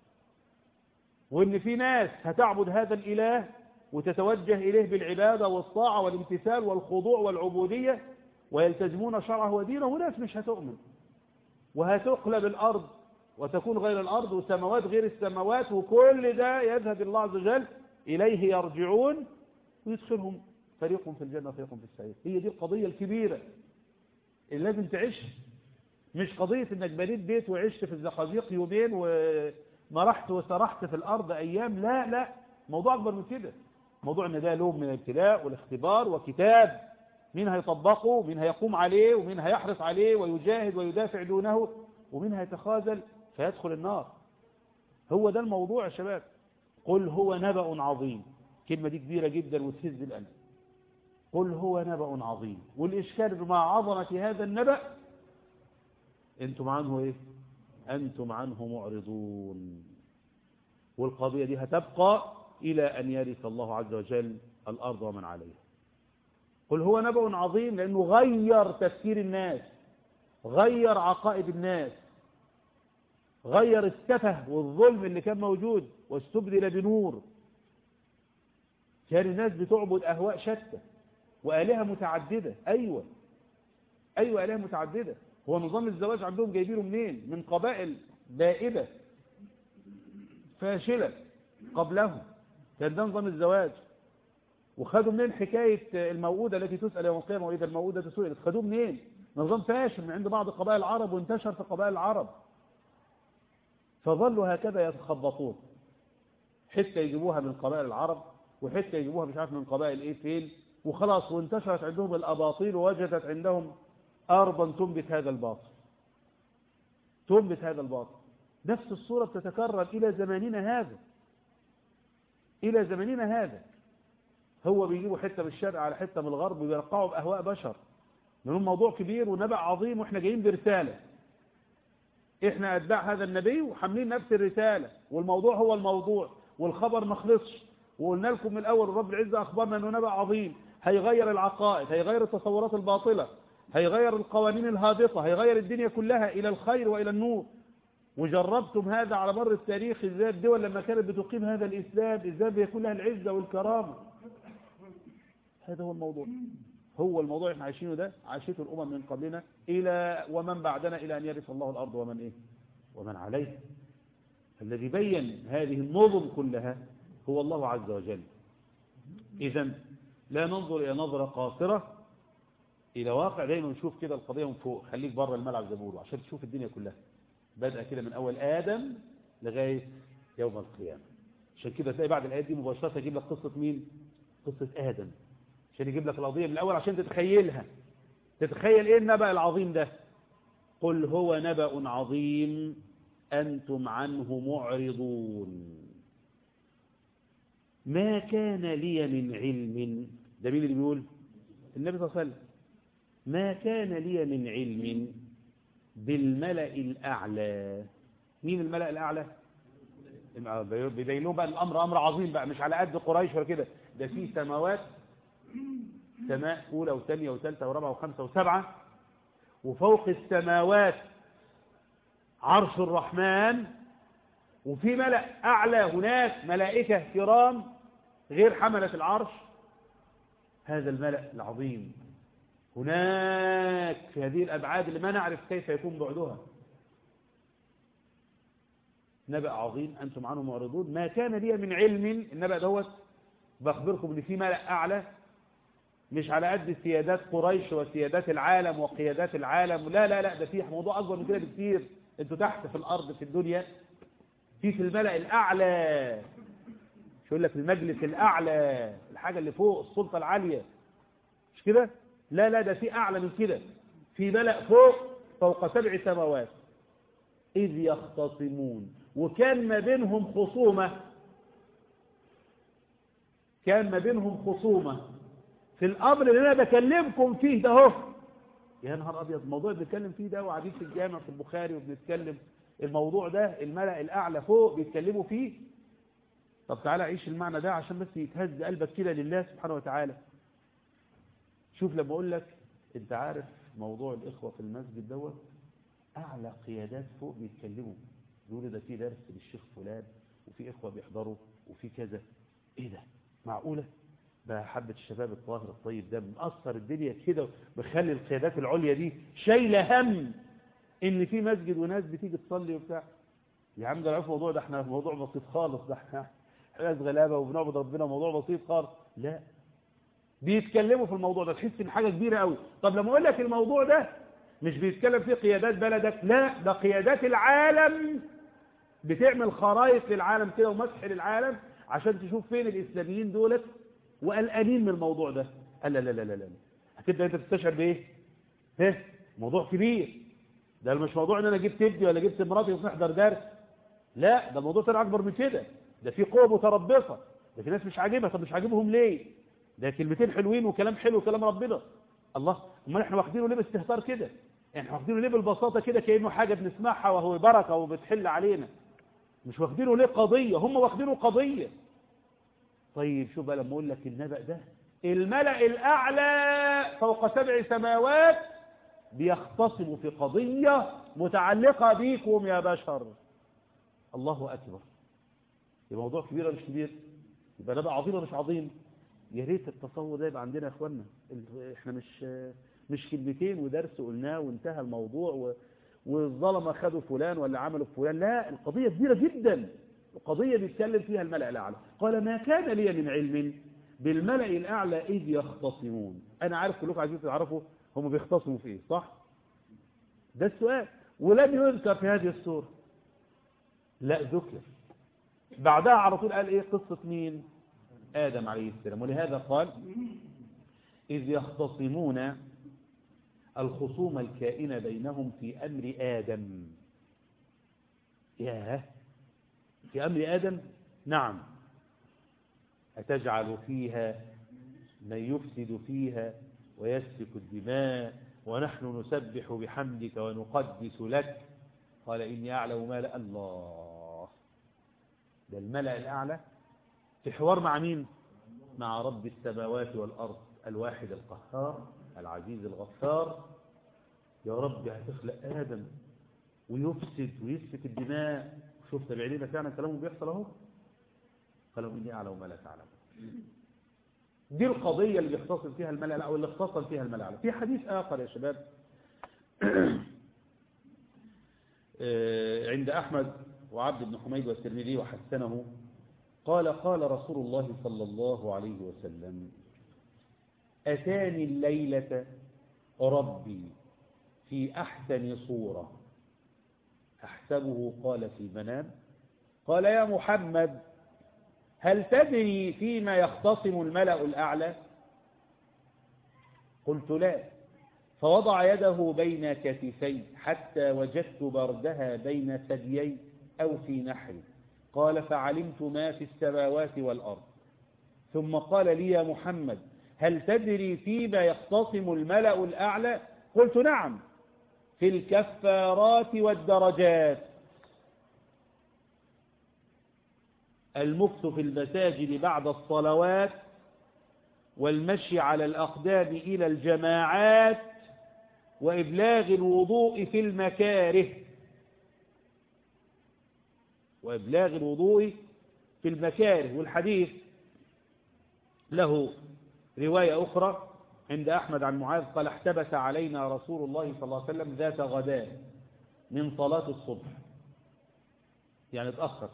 وان في ناس هتعبد هذا الاله وتتوجه اليه بالعبادة والطاعة والامتثال والخضوع والعبودية ويلتزمون شرعه ودينه وناس مش هتؤمن وهتقلب الارض وتكون غير الارض وسماوات غير السماوات وكل ده يذهب الله عز وجل إليه يرجعون ويدخلهم فريق في الجنة وفريق في السعير هي دي القضية الكبيرة اللي لازم تعيش مش قضية انك بنيت بيت وعشت في الزقازيق يومين ومرحت وسرحت في الأرض أيام لا لا موضوع أكبر من كده موضوع ان ده لوم من الابتلاء والاختبار وكتاب مين هيطبقه مين هيقوم عليه ومين هيحرص عليه ويجاهد ويدافع دونه ومين هيتخاذل فيدخل النار هو ده الموضوع يا شباب قل هو نبأ عظيم كلمة دي كبيرة جدا وتهز القلب قل هو نبأ عظيم والإشكال مع عظمة هذا النبأ أنتم عنه إيه أنتم عنه معرضون والقضية دي هتبقى إلى أن يرث الله عز وجل الأرض ومن عليها قل هو نبأ عظيم لأنه غير تفكير الناس غير عقائد الناس غير السفه والظلم اللي كان موجود واستبدل بنور كان الناس بتعبد أهواء شتى وآلهة متعددة أيوة أيوة آلهة متعددة هو نظام الزواج عندهم جايبينه منين من قبائل بائدة فاشلة قبلهم كان ده نظام الزواج وخدوا منين حكاية الموؤودة التي تسأل يوم القيامة وإذا الموؤودة سئلت خدوه منين نظام فاشل من عند بعض قبائل العرب وانتشر في قبائل العرب فظلوا هكذا يتخبطون حتى يجيبوها من قبائل العرب وحتى يجيبوها مش عارف من قبائل ايه فين وخلاص وانتشرت عندهم الاباطيل ووجدت عندهم ارضا تنبت هذا الباطل تنبت هذا الباطل نفس الصورة بتتكرر الى زماننا هذا الى زماننا هذا هو بيجيبوا حتة من الشرق على حتة من الغرب ويرقعوا باهواء بشر لانهم موضوع كبير ونبع عظيم واحنا جايين برسالة احنا اتباع هذا النبي وحاملين نفس الرسالة والموضوع هو الموضوع والخبر ما خلصش وقلنا لكم من الاول رب العزة اخبرنا انه نبأ عظيم هيغير العقائد هيغير التصورات الباطلة هيغير القوانين الهابطة هيغير الدنيا كلها الى الخير والى النور وجربتم هذا على مر التاريخ ازاي الدول لما كانت بتقيم هذا الاسلام ازاي بيكون لها العزة والكرامة هذا هو الموضوع هو الموضوع احنا عايشينه ده عاشته الامم من قبلنا الى ومن بعدنا الى ان يرث الله الارض ومن ايه ومن عليه الذي بين هذه النظم كلها هو الله عز وجل اذا لا ننظر الى نظرة قاصرة الى واقع دايما نشوف كده القضية من فوق خليك بره الملعب زي ما بيقولوا عشان تشوف الدنيا كلها بدأ كده من اول ادم لغاية يوم القيامة عشان كده تلاقي بعد الايات دي مباشرة يجيب لك قصة مين قصة ادم عشان يجيب لك القضية من الأول عشان تتخيلها تتخيل إيه النبأ العظيم ده قل هو نبأ عظيم أنتم عنه معرضون ما كان لي من علم ده مين اللي بيقول النبي صلى الله عليه وسلم ما كان لي من علم بالملأ الأعلى مين الملأ الأعلى بيبين لهم بقى الأمر أمر عظيم بقى مش على قد قريش ولا كده ده في سماوات سماء أولى وثانية وثالثة ورابعة وخمسة وسبعة وفوق السماوات عرش الرحمن وفي ملأ أعلى هناك ملائكة كرام غير حملة العرش هذا الملأ العظيم هناك في هذه الأبعاد اللي ما نعرف كيف يكون بعدها نبأ عظيم أنتم عنه معرضون ما كان لي من علم النبأ دوت بخبركم ان في ملأ أعلى مش على قد سيادات قريش وسيادات العالم وقيادات العالم لا لا لا ده في موضوع أكبر من كده بكثير انتوا تحت في الأرض في الدنيا في في الملأ الأعلى شو يقول لك المجلس الأعلى الحاجة اللي فوق السلطة العالية مش كده لا لا ده في أعلى من كده في ملأ فوق فوق سبع سماوات إذ يختصمون وكان ما بينهم خصومة كان ما بينهم خصومة في الأمر اللي أنا بكلمكم فيه ده هو يا نهار أبيض الموضوع اللي بنتكلم فيه ده وقاعدين في الجامع في البخاري وبنتكلم الموضوع ده الملأ الأعلى فوق بيتكلموا فيه طب تعالى عيش المعنى ده عشان بس يتهز قلبك كده لله سبحانه وتعالى شوف لما أقول لك أنت عارف موضوع الإخوة في المسجد دوت أعلى قيادات فوق بيتكلموا يقولوا ده في درس للشيخ فلان وفي إخوة بيحضروا وفي كذا إيه ده معقولة بقى حبة الشباب الطاهر الطيب ده مأثر الدنيا كده وبخلي القيادات العليا دي شايلة هم ان في مسجد وناس بتيجي تصلي وبتاع يا عم ده عارف الموضوع ده احنا موضوع بسيط خالص ده احنا ناس غلابه وبنعبد ربنا موضوع بسيط خالص لا بيتكلموا في الموضوع ده تحس ان حاجه كبيره قوي طب لما اقول لك الموضوع ده مش بيتكلم فيه قيادات بلدك لا ده قيادات العالم بتعمل خرائط للعالم كده ومسح للعالم عشان تشوف فين الاسلاميين دولت وقلقانين من الموضوع ده قال لا لا لا لا لا هتبدا انت تستشعر بايه؟ ايه موضوع كبير ده مش موضوع ان انا جبت ابني ولا جبت مراتي ونحضر درس لا ده الموضوع طلع اكبر من كده ده في قوه متربصه ده في ناس مش عاجبها طب مش عاجبهم ليه ده كلمتين حلوين وكلام حلو وكلام ربنا الله امال احنا واخدينه ليه باستهتار كده احنا واخدينه ليه بالبساطه كده كانه حاجه بنسمعها وهو بركه وبتحل علينا مش واخدينه ليه قضيه هم واخدينه قضيه طيب شوف بقى لما اقول لك النبأ ده الملأ الاعلى فوق سبع سماوات بيختصموا في قضية متعلقة بيكم يا بشر الله أكبر الموضوع كبير ولا مش كبير يبقى نبقى عظيم ولا مش عظيم يا ريت التصور ده يبقى عندنا يا اخوانا احنا مش مش كلمتين ودرس قلناه وانتهى الموضوع و... والظلمه خدوا فلان ولا عملوا فلان لا القضيه كبيره جدا القضيه بيتكلم فيها الملأ الاعلى قال ما كان لي من علم بالملأ الاعلى اذ يختصمون انا عارف كلكم عايزين تعرفوا هم بيختصموا في ايه صح ده السؤال ولم يذكر في هذه السورة لا ذكر بعدها على طول قال ايه قصة مين آدم عليه السلام ولهذا قال إذ يختصمون الخصوم الكائنة بينهم في أمر آدم ياه في أمر آدم نعم أتجعل فيها من يفسد فيها ويسفك الدماء ونحن نسبح بحمدك ونقدس لك قال إني أعلم ما لا الله ده الملأ الأعلى في حوار مع مين مع رب السماوات والأرض الواحد القهار العزيز الغفار يا رب هتخلق آدم ويفسد ويسفك الدماء شفت بعينينا فعلا كلامه بيحصل اهو قالوا إني أعلم ما لا تعلم دي القضية اللي بيختصر فيها الملأ أو اللي اختصر فيها الملأ في حديث آخر يا شباب عند أحمد وعبد بن حميد والترمذي وحسنه قال قال رسول الله صلى الله عليه وسلم أتاني الليلة ربي في أحسن صورة أحسبه قال في المنام قال يا محمد هل تدري فيما يختصم الملأ الأعلى قلت لا فوضع يده بين كتفي حتى وجدت بردها بين ثديي أو في نحري قال فعلمت ما في السماوات والأرض ثم قال لي يا محمد هل تدري فيما يختصم الملأ الأعلى قلت نعم في الكفارات والدرجات المكث في المساجد بعد الصلوات والمشي على الأقدام إلى الجماعات وإبلاغ الوضوء في المكاره وإبلاغ الوضوء في المكاره والحديث له رواية أخرى عند أحمد عن معاذ قال احتبس علينا رسول الله صلى الله عليه وسلم ذات غداء من صلاة الصبح يعني اتأخر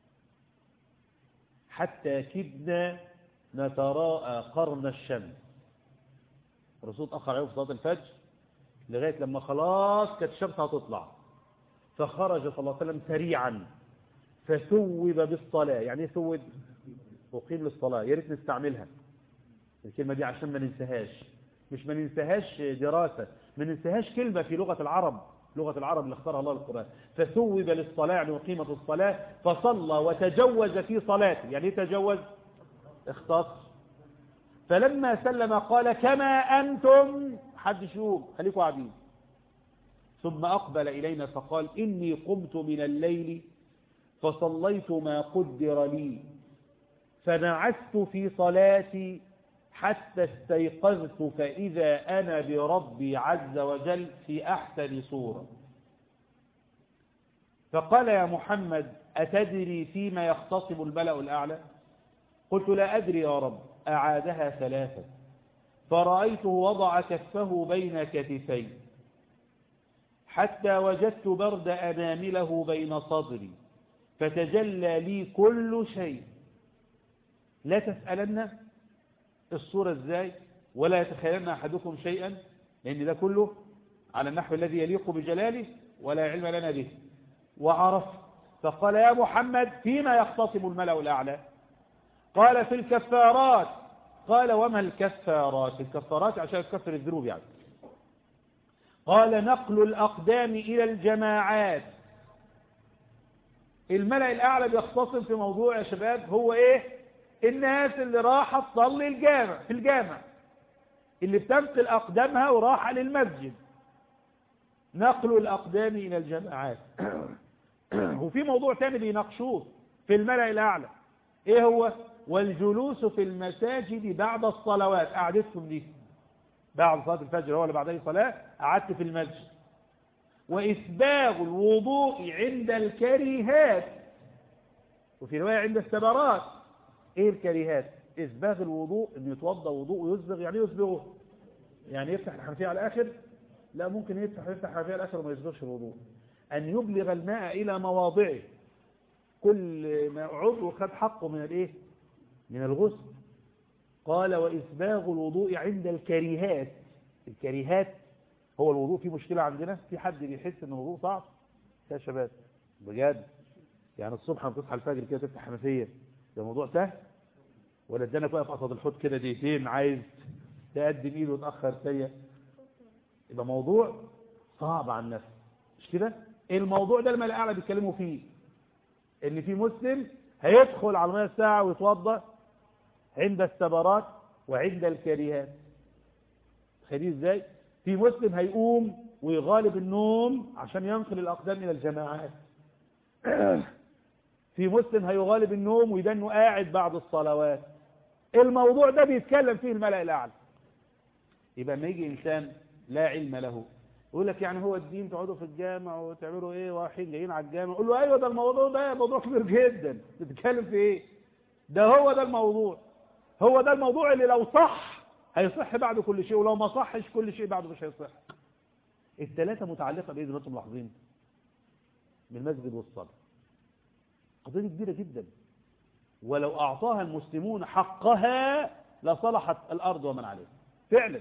حتى كدنا نتراءى قرن الشمس الرسول اتأخر عليه في صلاة الفجر لغاية لما خلاص كانت الشمس هتطلع فخرج صلى الله عليه وسلم سريعا فثوب بالصلاة يعني ايه ثوب أقيم للصلاة يا ريت نستعملها الكلمة دي عشان ما ننساهاش مش ما ننساهاش دراسة ما ننساهاش كلمة في لغة العرب لغة العرب اللي اختارها الله القرآن فثوب للصلاة يعني وقيمة الصلاة فصلى وتجوز في صلاته يعني ايه تجوز اختص فلما سلم قال كما أنتم حد شوف خليكم قاعدين ثم أقبل إلينا فقال إني قمت من الليل فصليت ما قدر لي فنعست في صلاتي حتى استيقظت فإذا أنا بربي عز وجل في أحسن صورة فقال يا محمد أتدري فيما يختصم الملأ الأعلى قلت لا أدري يا رب أعادها ثلاثة فرأيته وضع كفه بين كتفي حتى وجدت برد أنامله بين صدري فتجلى لي كل شيء لا تسألن الصورة ازاي ولا يتخيلن أحدكم شيئا لأن ده كله على النحو الذي يليق بجلاله ولا علم لنا به وعرف فقال يا محمد فيما يختصم الملأ الأعلى قال في الكفارات قال وما الكفارات الكفارات عشان تكفر الذنوب يعني قال نقل الأقدام إلى الجماعات الملأ الأعلى بيختصم في موضوع يا شباب هو إيه الناس اللي راحت تصلي الجامع في الجامع اللي بتنقل أقدامها وراحة للمسجد نقل الأقدام إلى الجماعات وفي موضوع تاني بيناقشوه في الملأ الأعلى إيه هو والجلوس في المساجد بعد الصلوات قعدتكم دي بعد صلاة الفجر هو اللي بعد أي صلاة قعدت في المسجد وإسباغ الوضوء عند الكريهات وفي رواية عند السبرات ايه الكريهات اسباغ الوضوء ان يتوضى وضوء ويسبغ يعني يسبغه يعني يفتح الحنفية على الاخر لا ممكن يفتح يفتح الحنفية على الاخر وما يسبغش الوضوء ان يبلغ الماء الى مواضعه كل ما عضو خد حقه من الايه من الغسل قال واسباغ الوضوء عند الكريهات الكريهات هو الوضوء فيه مشكلة عندنا في حد بيحس ان الوضوء صعب يا شباب بجد يعني الصبح لما تصحى الفجر كده تفتح حنفيه ده موضوع سهل ولا ادانك واقف قصد الحوض كده دقيقتين عايز تقدم ايده وتاخر سيء يبقى موضوع صعب على النفس مش كده الموضوع ده الملأ الاعلى بيتكلموا فيه ان في مسلم هيدخل على المياه الساعه ويتوضا عند السبرات وعند الكريهات خليه ازاي في مسلم هيقوم ويغالب النوم عشان ينقل الاقدام الى الجماعات في مسلم هيغالب النوم ويبقى انه قاعد بعد الصلوات الموضوع ده بيتكلم فيه الملأ الأعلى يبقى ما يجي إنسان لا علم له يقول لك يعني هو الدين تقعدوا في الجامع وتعملوا ايه واحد جايين على الجامع يقول له ايوه ده الموضوع ده موضوع كبير جدا تتكلم في ايه ده هو ده الموضوع هو ده الموضوع اللي لو صح هيصح بعد كل شيء ولو ما صحش كل شيء بعده مش هيصح الثلاثه متعلقه بايه زي ما انتم ملاحظين بالمسجد والصلاه قضية كبيرة جدا ولو أعطاها المسلمون حقها لصلحت الأرض ومن عليها فعلا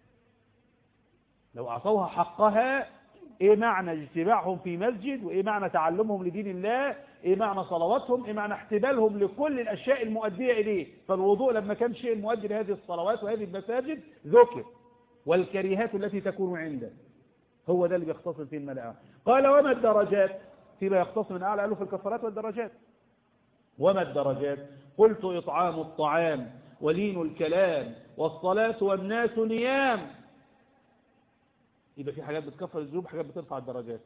لو أعطوها حقها إيه معنى اجتماعهم في مسجد وإيه معنى تعلمهم لدين الله إيه معنى صلواتهم إيه معنى احتمالهم لكل الأشياء المؤدية إليه فالوضوء لما كان شيء مؤدي لهذه الصلوات وهذه المساجد ذكر والكريهات التي تكون عنده هو ده اللي بيختصر فيه الملأ قال وما الدرجات فيما يختص من أعلى قالوا في الكفارات والدرجات وما الدرجات قلت إطعام الطعام ولين الكلام والصلاة والناس نيام يبقى في حاجات بتكفر الذنوب حاجات بترفع الدرجات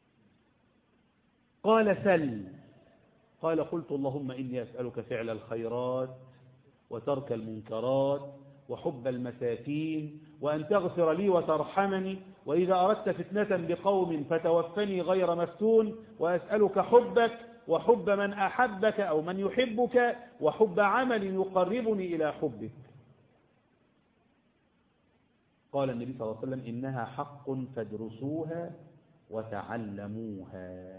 قال سل قال قلت اللهم إني أسألك فعل الخيرات وترك المنكرات وحب المساكين وأن تغفر لي وترحمني وإذا أردت فتنة بقوم فتوفني غير مفتون وأسألك حبك وحب من أحبك أو من يحبك وحب عمل يقربني إلى حبك قال النبي صلى الله عليه وسلم إنها حق فادرسوها وتعلموها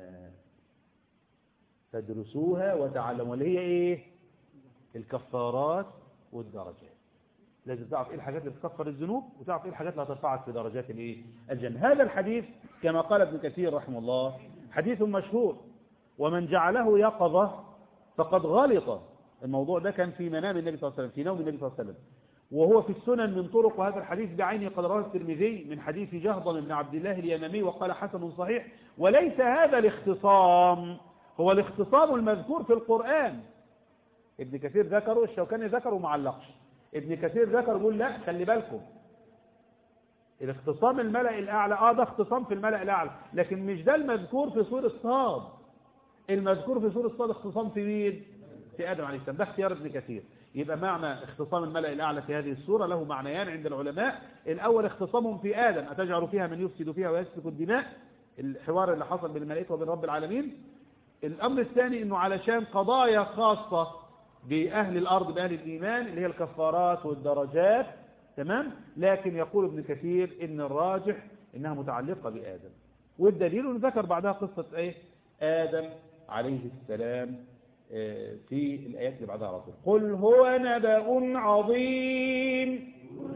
فادرسوها وتعلموها اللي هي إيه الكفارات والدرجات لازم تعرف ايه الحاجات اللي تكفر الذنوب وتعرف ايه الحاجات اللي هترفعك في درجات الايه الجنه هذا الحديث كما قال ابن كثير رحمه الله حديث مشهور ومن جعله يقظه فقد غلط الموضوع ده كان في منام النبي صلى الله عليه وسلم في نوم النبي صلى الله عليه وسلم وهو في السنن من طرق وهذا الحديث بعينه قد رواه الترمذي من حديث جهضم بن عبد الله اليمامي وقال حسن صحيح وليس هذا الاختصام هو الاختصام المذكور في القرآن ابن كثير ذكره الشوكاني ذكره معلقش ابن كثير ذكر يقول لا خلي بالكم الاختصام الملأ الأعلى اه ده اختصام في الملأ الأعلى لكن مش ده المذكور في سورة صاد المذكور في سورة صاد اختصام في مين في آدم عليه السلام ده اختيار ابن كثير يبقى معنى اختصام الملأ الأعلى في هذه السورة له معنيان عند العلماء الأول اختصامهم في آدم أتجعل فيها من يفسد فيها ويسفك الدماء الحوار اللي حصل بين الملائكة وبين رب العالمين الأمر الثاني أنه علشان قضايا خاصة بأهل الأرض بأهل الإيمان اللي هي الكفارات والدرجات تمام لكن يقول ابن كثير إن الراجح إنها متعلقة بآدم والدليل أنه ذكر بعدها قصة إيه آدم عليه السلام في الآيات اللي بعدها رسول قل هو نبأ عظيم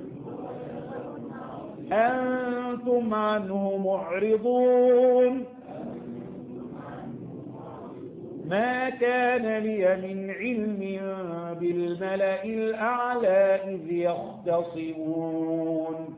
أنتم عنه معرضون ما كان لي من علم بالملأ الأعلى إذ يختصمون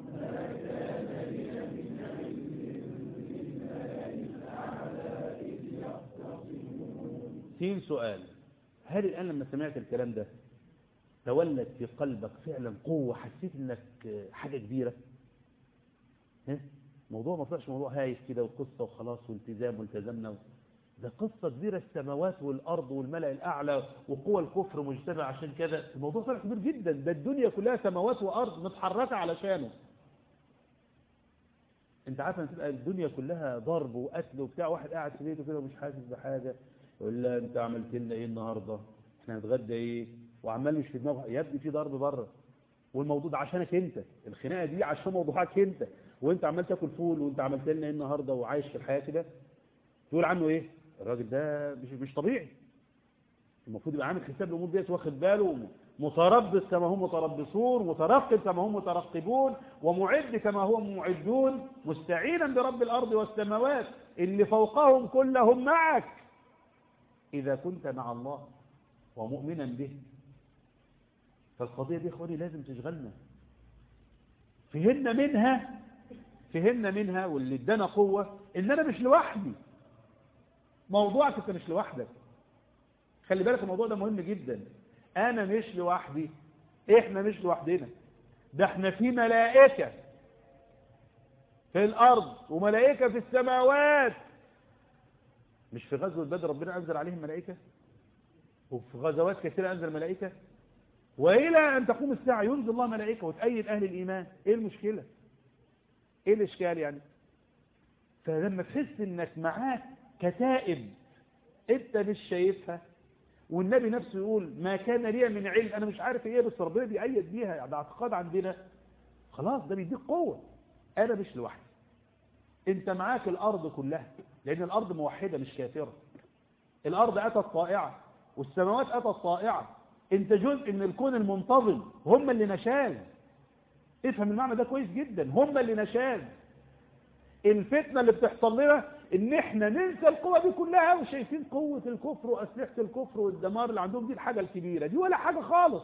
سين سؤال هل الآن لما سمعت الكلام ده تولد في قلبك فعلا قوة حسيت انك حاجة كبيرة ها؟ موضوع ما طلعش موضوع هايف كده وقصة وخلاص والتزام والتزمنا و... ده قصة كبيرة السماوات والأرض والملأ الأعلى وقوى الكفر مجتمع عشان كده الموضوع طلع كبير جدا ده الدنيا كلها سماوات وأرض متحركة علشانه انت عارف ان تبقى الدنيا كلها ضرب وقتل وبتاع واحد قاعد في بيته كده ومش حاسس بحاجة يقول لا انت عملت لنا ايه النهاردة احنا هنتغدى ايه وعمال مش في دماغه يا ابني في ضرب بره والموضوع ده عشانك انت الخناقه دي عشان موضوعك انت وانت عمال تاكل فول وانت عملت لنا ايه النهارده وعايش في الحياه كده تقول عنه ايه الراجل ده مش مش طبيعي المفروض يبقى عامل حساب الامور ديت واخد باله متربص كما هم متربصون مترقب كما هم مترقبون ومعد كما هم معدون مستعينا برب الارض والسماوات اللي فوقهم كلهم معك اذا كنت مع الله ومؤمنا به فالقضيه دي اخواني لازم تشغلنا فهمنا منها فهمنا منها واللي ادانا قوه ان انا مش لوحدي موضوعك انت مش لوحدك خلي بالك الموضوع ده مهم جدا انا مش لوحدي احنا مش لوحدنا ده احنا في ملائكة في الارض وملائكة في السماوات مش في غزوة بدر ربنا انزل عليهم ملائكة وفي غزوات كثيرة انزل ملائكة والى ان تقوم الساعة ينزل الله ملائكة وتأيد اهل الايمان ايه المشكلة ايه الاشكال يعني فلما تحس انك معاك كتائب انت مش شايفها والنبي نفسه يقول ما كان لي من علم انا مش عارف ايه بس ربنا بيأيد بيها ده اعتقاد عندنا خلاص ده بيديك قوة انا مش لوحدي انت معاك الارض كلها لان الارض موحدة مش كافرة الارض اتت طائعة والسماوات اتت طائعة انت جزء من الكون المنتظم هم اللي نشاز افهم المعنى ده كويس جدا هم اللي نشاز الفتنة اللي بتحصل لنا ان احنا ننسى القوة دي كلها وشايفين قوة الكفر واسلحة الكفر والدمار اللي عندهم دي الحاجة الكبيرة دي ولا حاجة خالص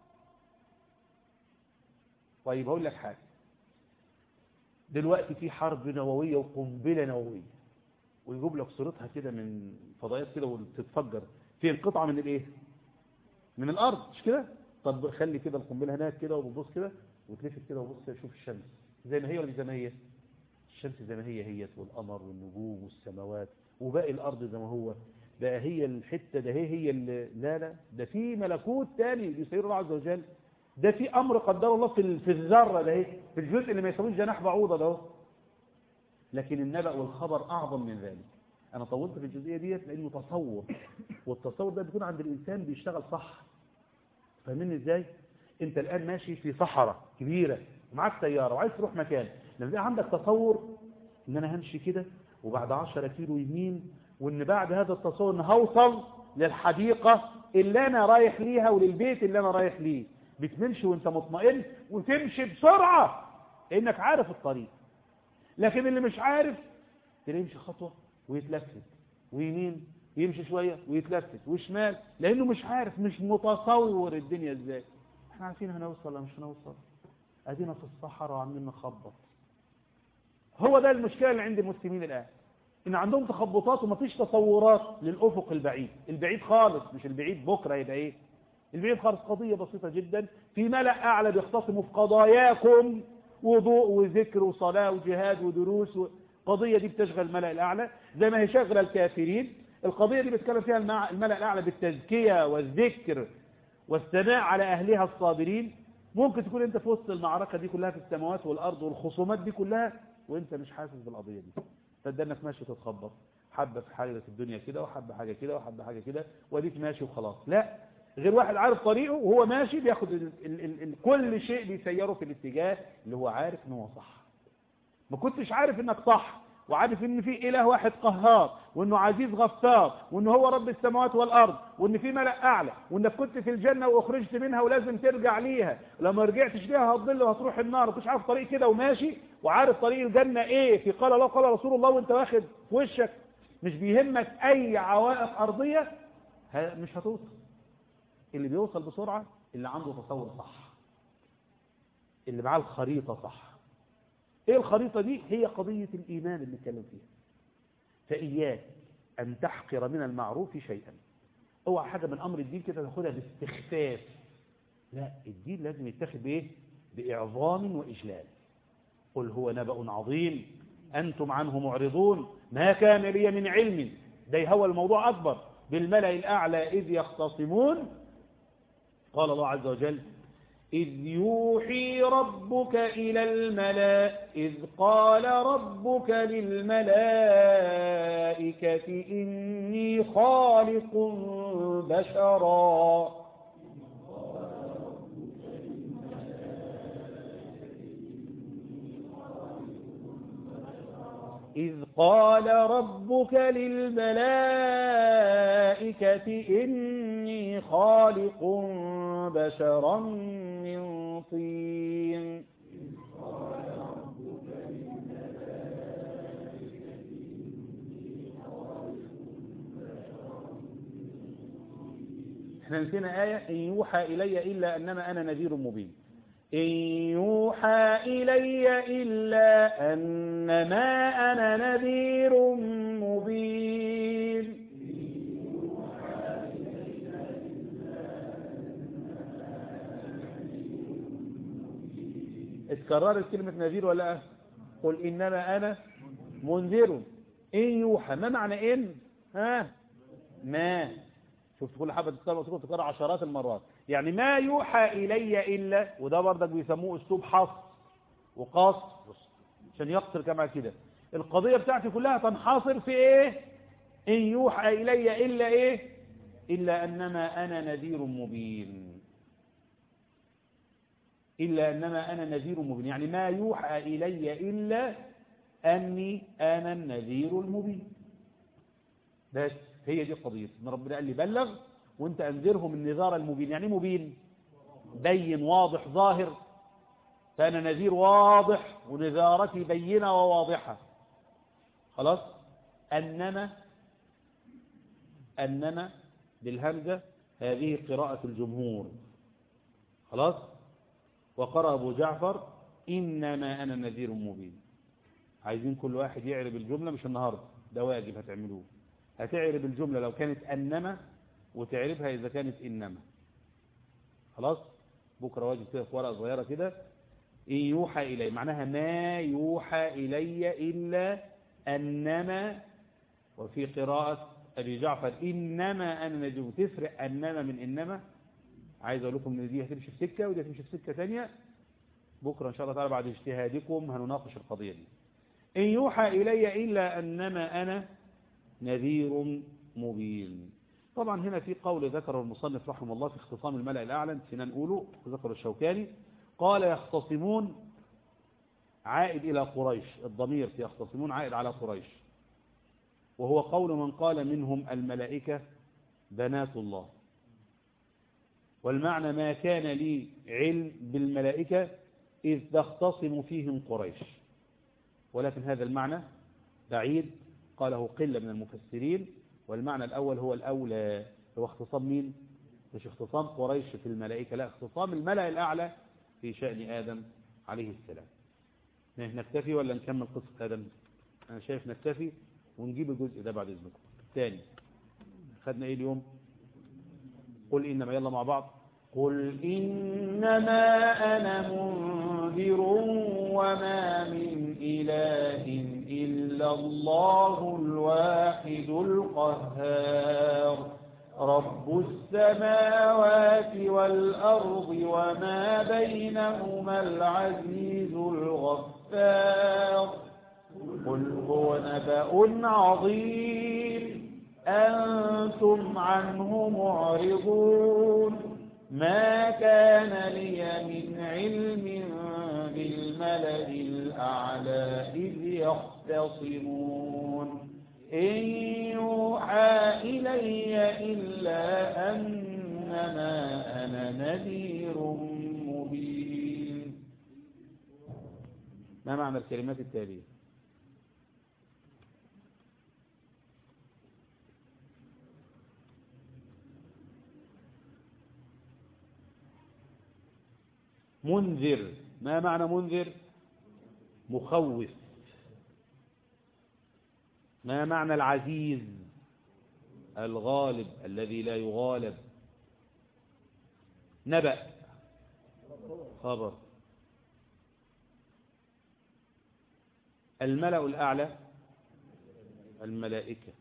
طيب هقول لك حاجة دلوقتي في حرب نووية وقنبلة نووية ويجيب لك صورتها كده من فضائيات كده وتتفجر فين قطعة من الايه من الارض مش كده طب خلي كده القنبله هناك كده وبتبص كده وتلفت كده وبص شوف الشمس زي ما هي ولا زي ما هي الشمس زي ما هي هي والقمر والنجوم والسماوات وباقي الارض زي ما هو بقى هي الحته ده هي هي اللي لا لا ده في ملكوت تاني يسير الله عز وجل ده في امر قدره الله في في الذره ده اهي في الجزء اللي ما يساويش جناح بعوضه ده لكن النبأ والخبر اعظم من ذلك انا طولت في الجزئيه ديت لانه تصور والتصور ده بيكون عند الانسان بيشتغل صح فاهمين ازاي انت الان ماشي في صحراء كبيره ومعاك سياره وعايز تروح مكان لما يبقى عندك تصور ان انا همشي كده وبعد 10 كيلو يمين وان بعد هذا التصور ان هوصل للحديقه اللي انا رايح ليها وللبيت اللي انا رايح ليه بتمشي وانت مطمئن وتمشي بسرعه لانك عارف الطريق لكن اللي مش عارف تلاقيه يمشي خطوه ويتلفت ويمين يمشي شويه ويتلفت وشمال لانه مش عارف مش متصور الدنيا ازاي احنا عارفين هنوصل ولا مش هنوصل ادينا في الصحراء وعاملين نخبط هو ده المشكله اللي عند المسلمين الان ان عندهم تخبطات ومفيش تصورات للافق البعيد البعيد خالص مش البعيد بكره يبقى ايه البعيد خالص قضيه بسيطه جدا في ملأ اعلى بيختصموا في قضاياكم وضوء وذكر وصلاه وجهاد ودروس القضيه دي بتشغل الملأ الاعلى زي ما هي شاغله الكافرين القضيه دي بيتكلم فيها الملأ الاعلى بالتزكيه والذكر والثناء على اهلها الصابرين ممكن تكون انت في وسط المعركه دي كلها في السماوات والارض والخصومات دي كلها وانت مش حاسس بالقضيه دي فده انك ماشي تتخبط حبه في حاجه في الدنيا كده وحبه حاجه كده وحبه حاجه كده واديك ماشي وخلاص لا غير واحد عارف طريقه وهو ماشي بياخد ال ال ال ال كل شيء بيسيره في الاتجاه اللي هو عارف ان هو صح ما كنتش عارف انك صح وعارف ان في اله واحد قهار وانه عزيز غفار وانه هو رب السماوات والارض وان في ملأ اعلى وانك كنت في الجنة واخرجت منها ولازم ترجع ليها لما رجعتش ليها هتضل وهتروح النار وكنتش عارف طريق كده وماشي وعارف طريق الجنة ايه في قال الله قال رسول الله وانت واخد في وشك مش بيهمك اي عوائق ارضية مش هتوصل اللي بيوصل بسرعة اللي عنده تصور صح اللي معاه الخريطة صح ايه الخريطة دي هي قضية الايمان اللي نتكلم فيها فاياك ان تحقر من المعروف شيئا اوعى حاجة من امر الدين كده تاخدها باستخفاف لا الدين لازم يتخذ بايه باعظام واجلال قل هو نبأ عظيم انتم عنه معرضون ما كان لي من علم ده هو الموضوع اكبر بالملأ الاعلى اذ يختصمون قال الله عز وجل إذ يوحي ربك إلى الملأ إذ قال ربك للملائكة إني خالق بشرا إذ قال ربك للملائكة إني خالق بشرا من طين احنا نسينا آية إن يوحى إلي إلا أنما أنا نذير مبين إن يوحى إلي إلا أنما أنا نذير مبين اتكررت كلمة نذير ولا لا قل إنما أنا منذر إن يوحى ما معنى إن ها ما شفت كل حبة تتكرر تتكرر عشرات المرات يعني ما يوحى إلي إلا وده برضك بيسموه أسلوب حصر وقصر عشان يقصر كما كده القضية بتاعتي كلها تنحصر في إيه إن يوحى إلي إلا إيه إلا أنما أنا نذير مبين إلا أنما أنا نذير مبين يعني ما يوحى إلي إلا أني أنا النذير المبين بس هي دي قضية إن ربنا قال لي بلغ وانت أنذرهم النذار المبين يعني مبين بين واضح ظاهر فأنا نذير واضح ونذارتي بينة وواضحة خلاص أنما أنما بالهمزة هذه قراءة الجمهور خلاص وقرأ أبو جعفر إنما أنا نذير مبين عايزين كل واحد يعرب الجملة مش النهاردة ده واجب هتعملوه هتعرب الجملة لو كانت أنما وتعربها إذا كانت إنما خلاص بكرة واجب كده في ورقة صغيرة كده إن يوحى إلي معناها ما يوحى إلي إلا أنما وفي قراءة أبي جعفر إنما أنا نجم تفرق أنما من إنما عايز أقول لكم إن دي هتمشي في سكة ودي هتمشي في سكة ثانية بكرة إن شاء الله تعالى بعد اجتهادكم هنناقش القضية دي إن يوحى إلي إلا أنما أنا نذير مبين طبعا هنا في قول ذكر المصنف رحمه الله في اختصام الملأ الأعلى نسينا نقوله ذكر الشوكاني قال يختصمون عائد إلى قريش الضمير في يختصمون عائد على قريش وهو قول من قال منهم الملائكة بنات الله والمعنى ما كان لي علم بالملائكة إذ تختصم فيهم قريش ولكن هذا المعنى بعيد قاله قلة من المفسرين والمعنى الأول هو الأولى هو اختصام مين مش اختصام قريش في الملائكة لا اختصام الملأ الأعلى في شأن آدم عليه السلام نكتفي ولا نكمل قصة آدم أنا شايف نكتفي ونجيب الجزء ده بعد إذنكم ثاني خدنا إيه اليوم قل إنما يلا مع بعض قل إنما أنا منذر وما من إله إلا الله الواحد القهار رب السماوات والأرض وما بينهما العزيز الغفار قل هو نبأ عظيم أنتم عنه معرضون ما كان لي من علم بالملأ الأعلى إذ يختصمون إن يوحى إلي إلا أنما أنا نذير مبين ما معنى الكلمات التالية منذر ما معنى منذر مخوف ما معنى العزيز الغالب الذي لا يغالب نبأ خبر الملأ الأعلى الملائكة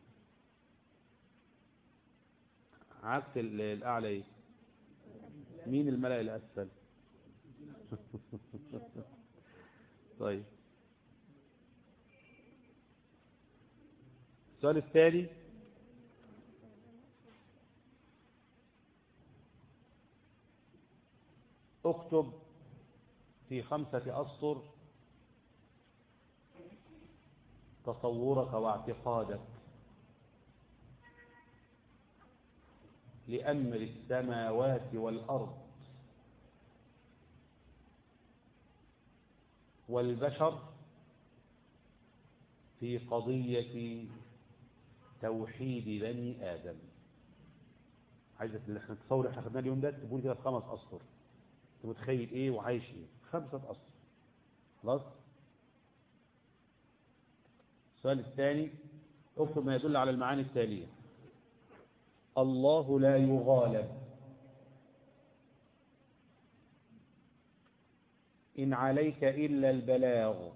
عكس الأعلى إيه؟ مين الملأ الأسفل طيب السؤال الثاني اكتب في خمسة أسطر تصورك واعتقادك لأمر السماوات والأرض والبشر في قضية توحيد بني آدم عايزة اللي احنا تصور احنا خدناه اليوم ده تقول كده في خمس أسطر انت متخيل ايه وعايش ايه خمسة أسطر خلاص السؤال الثاني اكتب ما يدل على المعاني التالية الله لا يغالب إن عليك إلا البلاغ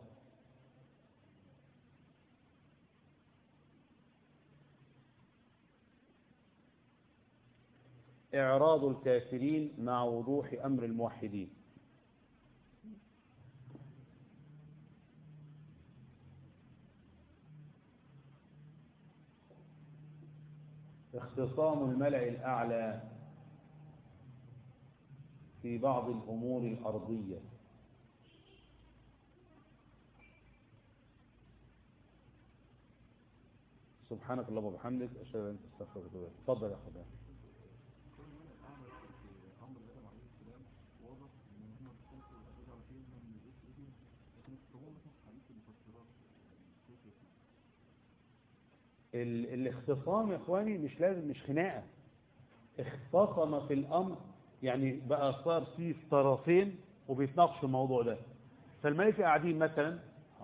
إعراض الكافرين مع وضوح أمر الموحدين اختصام الملأ الأعلى في بعض الأمور الأرضية سبحانك اللهم وبحمدك أشهد أن لا إله إلا أنت أستغفرك وأتوب إليك اتفضل يا أخويا الاختصام يا اخواني مش لازم مش خناقه اختصم في الامر يعني بقى صار في طرفين وبيتناقشوا الموضوع ده فالملائكه قاعدين مثلا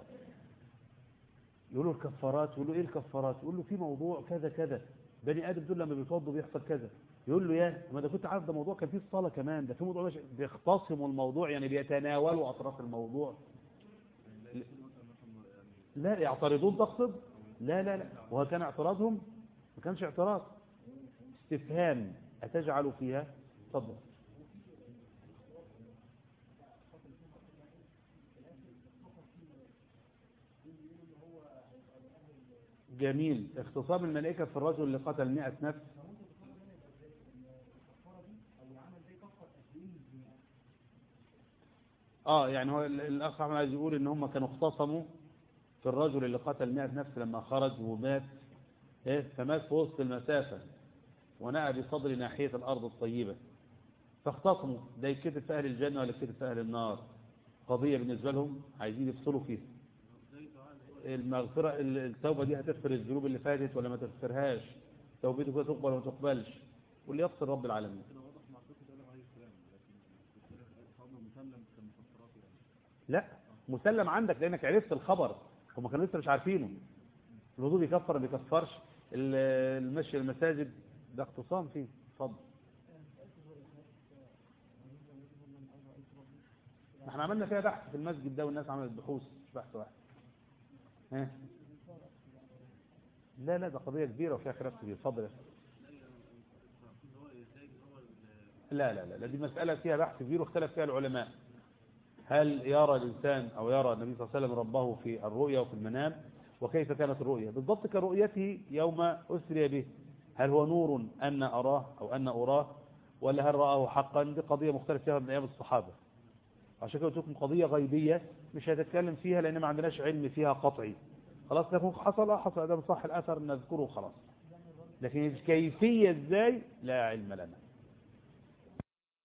يقولوا الكفارات يقولوا ايه الكفارات يقول له في موضوع كذا كذا بني ادم دول لما بيتوضوا بيحصل كذا يقول له يا ما ده كنت عارف ده موضوع كان فيه الصلاة كمان ده في موضوع ماشي بيختصموا الموضوع يعني بيتناولوا أطراف الموضوع لا يعترضون تقصد لا لا لا وهو كان اعتراضهم ما كانش اعتراض استفهام أتجعل فيها تفضل جميل اختصام الملائكة في الرجل اللي قتل مئة نفس اه يعني هو ال- الاخ احمد عايز يقول ان هم كانوا اختصموا في الرجل اللي قتل 100 نفس لما خرج ومات ايه فمات في وسط المسافة ونأى بصدر ناحية الارض الطيبة فاختصموا ده يتكتب في اهل الجنة ولا يتكتب في اهل النار قضية بالنسبة لهم عايزين يفصلوا فيها المغفرة ال- التوبة دي هتغفر الذنوب اللي فاتت ولا ما تغفرهاش توبته كده تقبل ولا ما تقبلش واللي يفصل رب العالمين لا مسلم عندك لانك عرفت الخبر هم كانوا لسه مش عارفينه الوضوء بيكفر ما بيكفرش ال- المشي المساجد ده اختصام فيه اتفضل ما احنا عملنا فيها بحث في المسجد ده والناس عملت بحوث مش بحث واحد ها لا لا ده قضية كبيرة وفيها خلاف كبير اتفضل يا أخي. لا لا لا لا، دي مسألة فيها بحث كبير واختلف فيها العلماء هل يرى الإنسان أو يرى النبي صلى الله عليه وسلم ربه في الرؤيا وفي المنام وكيف كانت الرؤيا بالضبط كرؤيته يوم أسري به هل هو نور أن أراه أو أن أراه ولا هل رآه حقا دي قضية مختلف فيها من أيام الصحابة عشان كده قلت لكم قضية غيبية مش هتتكلم فيها لأن ما عندناش علم فيها قطعي خلاص لكن حصل آه حصل ده من صح الأثر نذكره خلاص لكن الكيفية ازاي لا علم لنا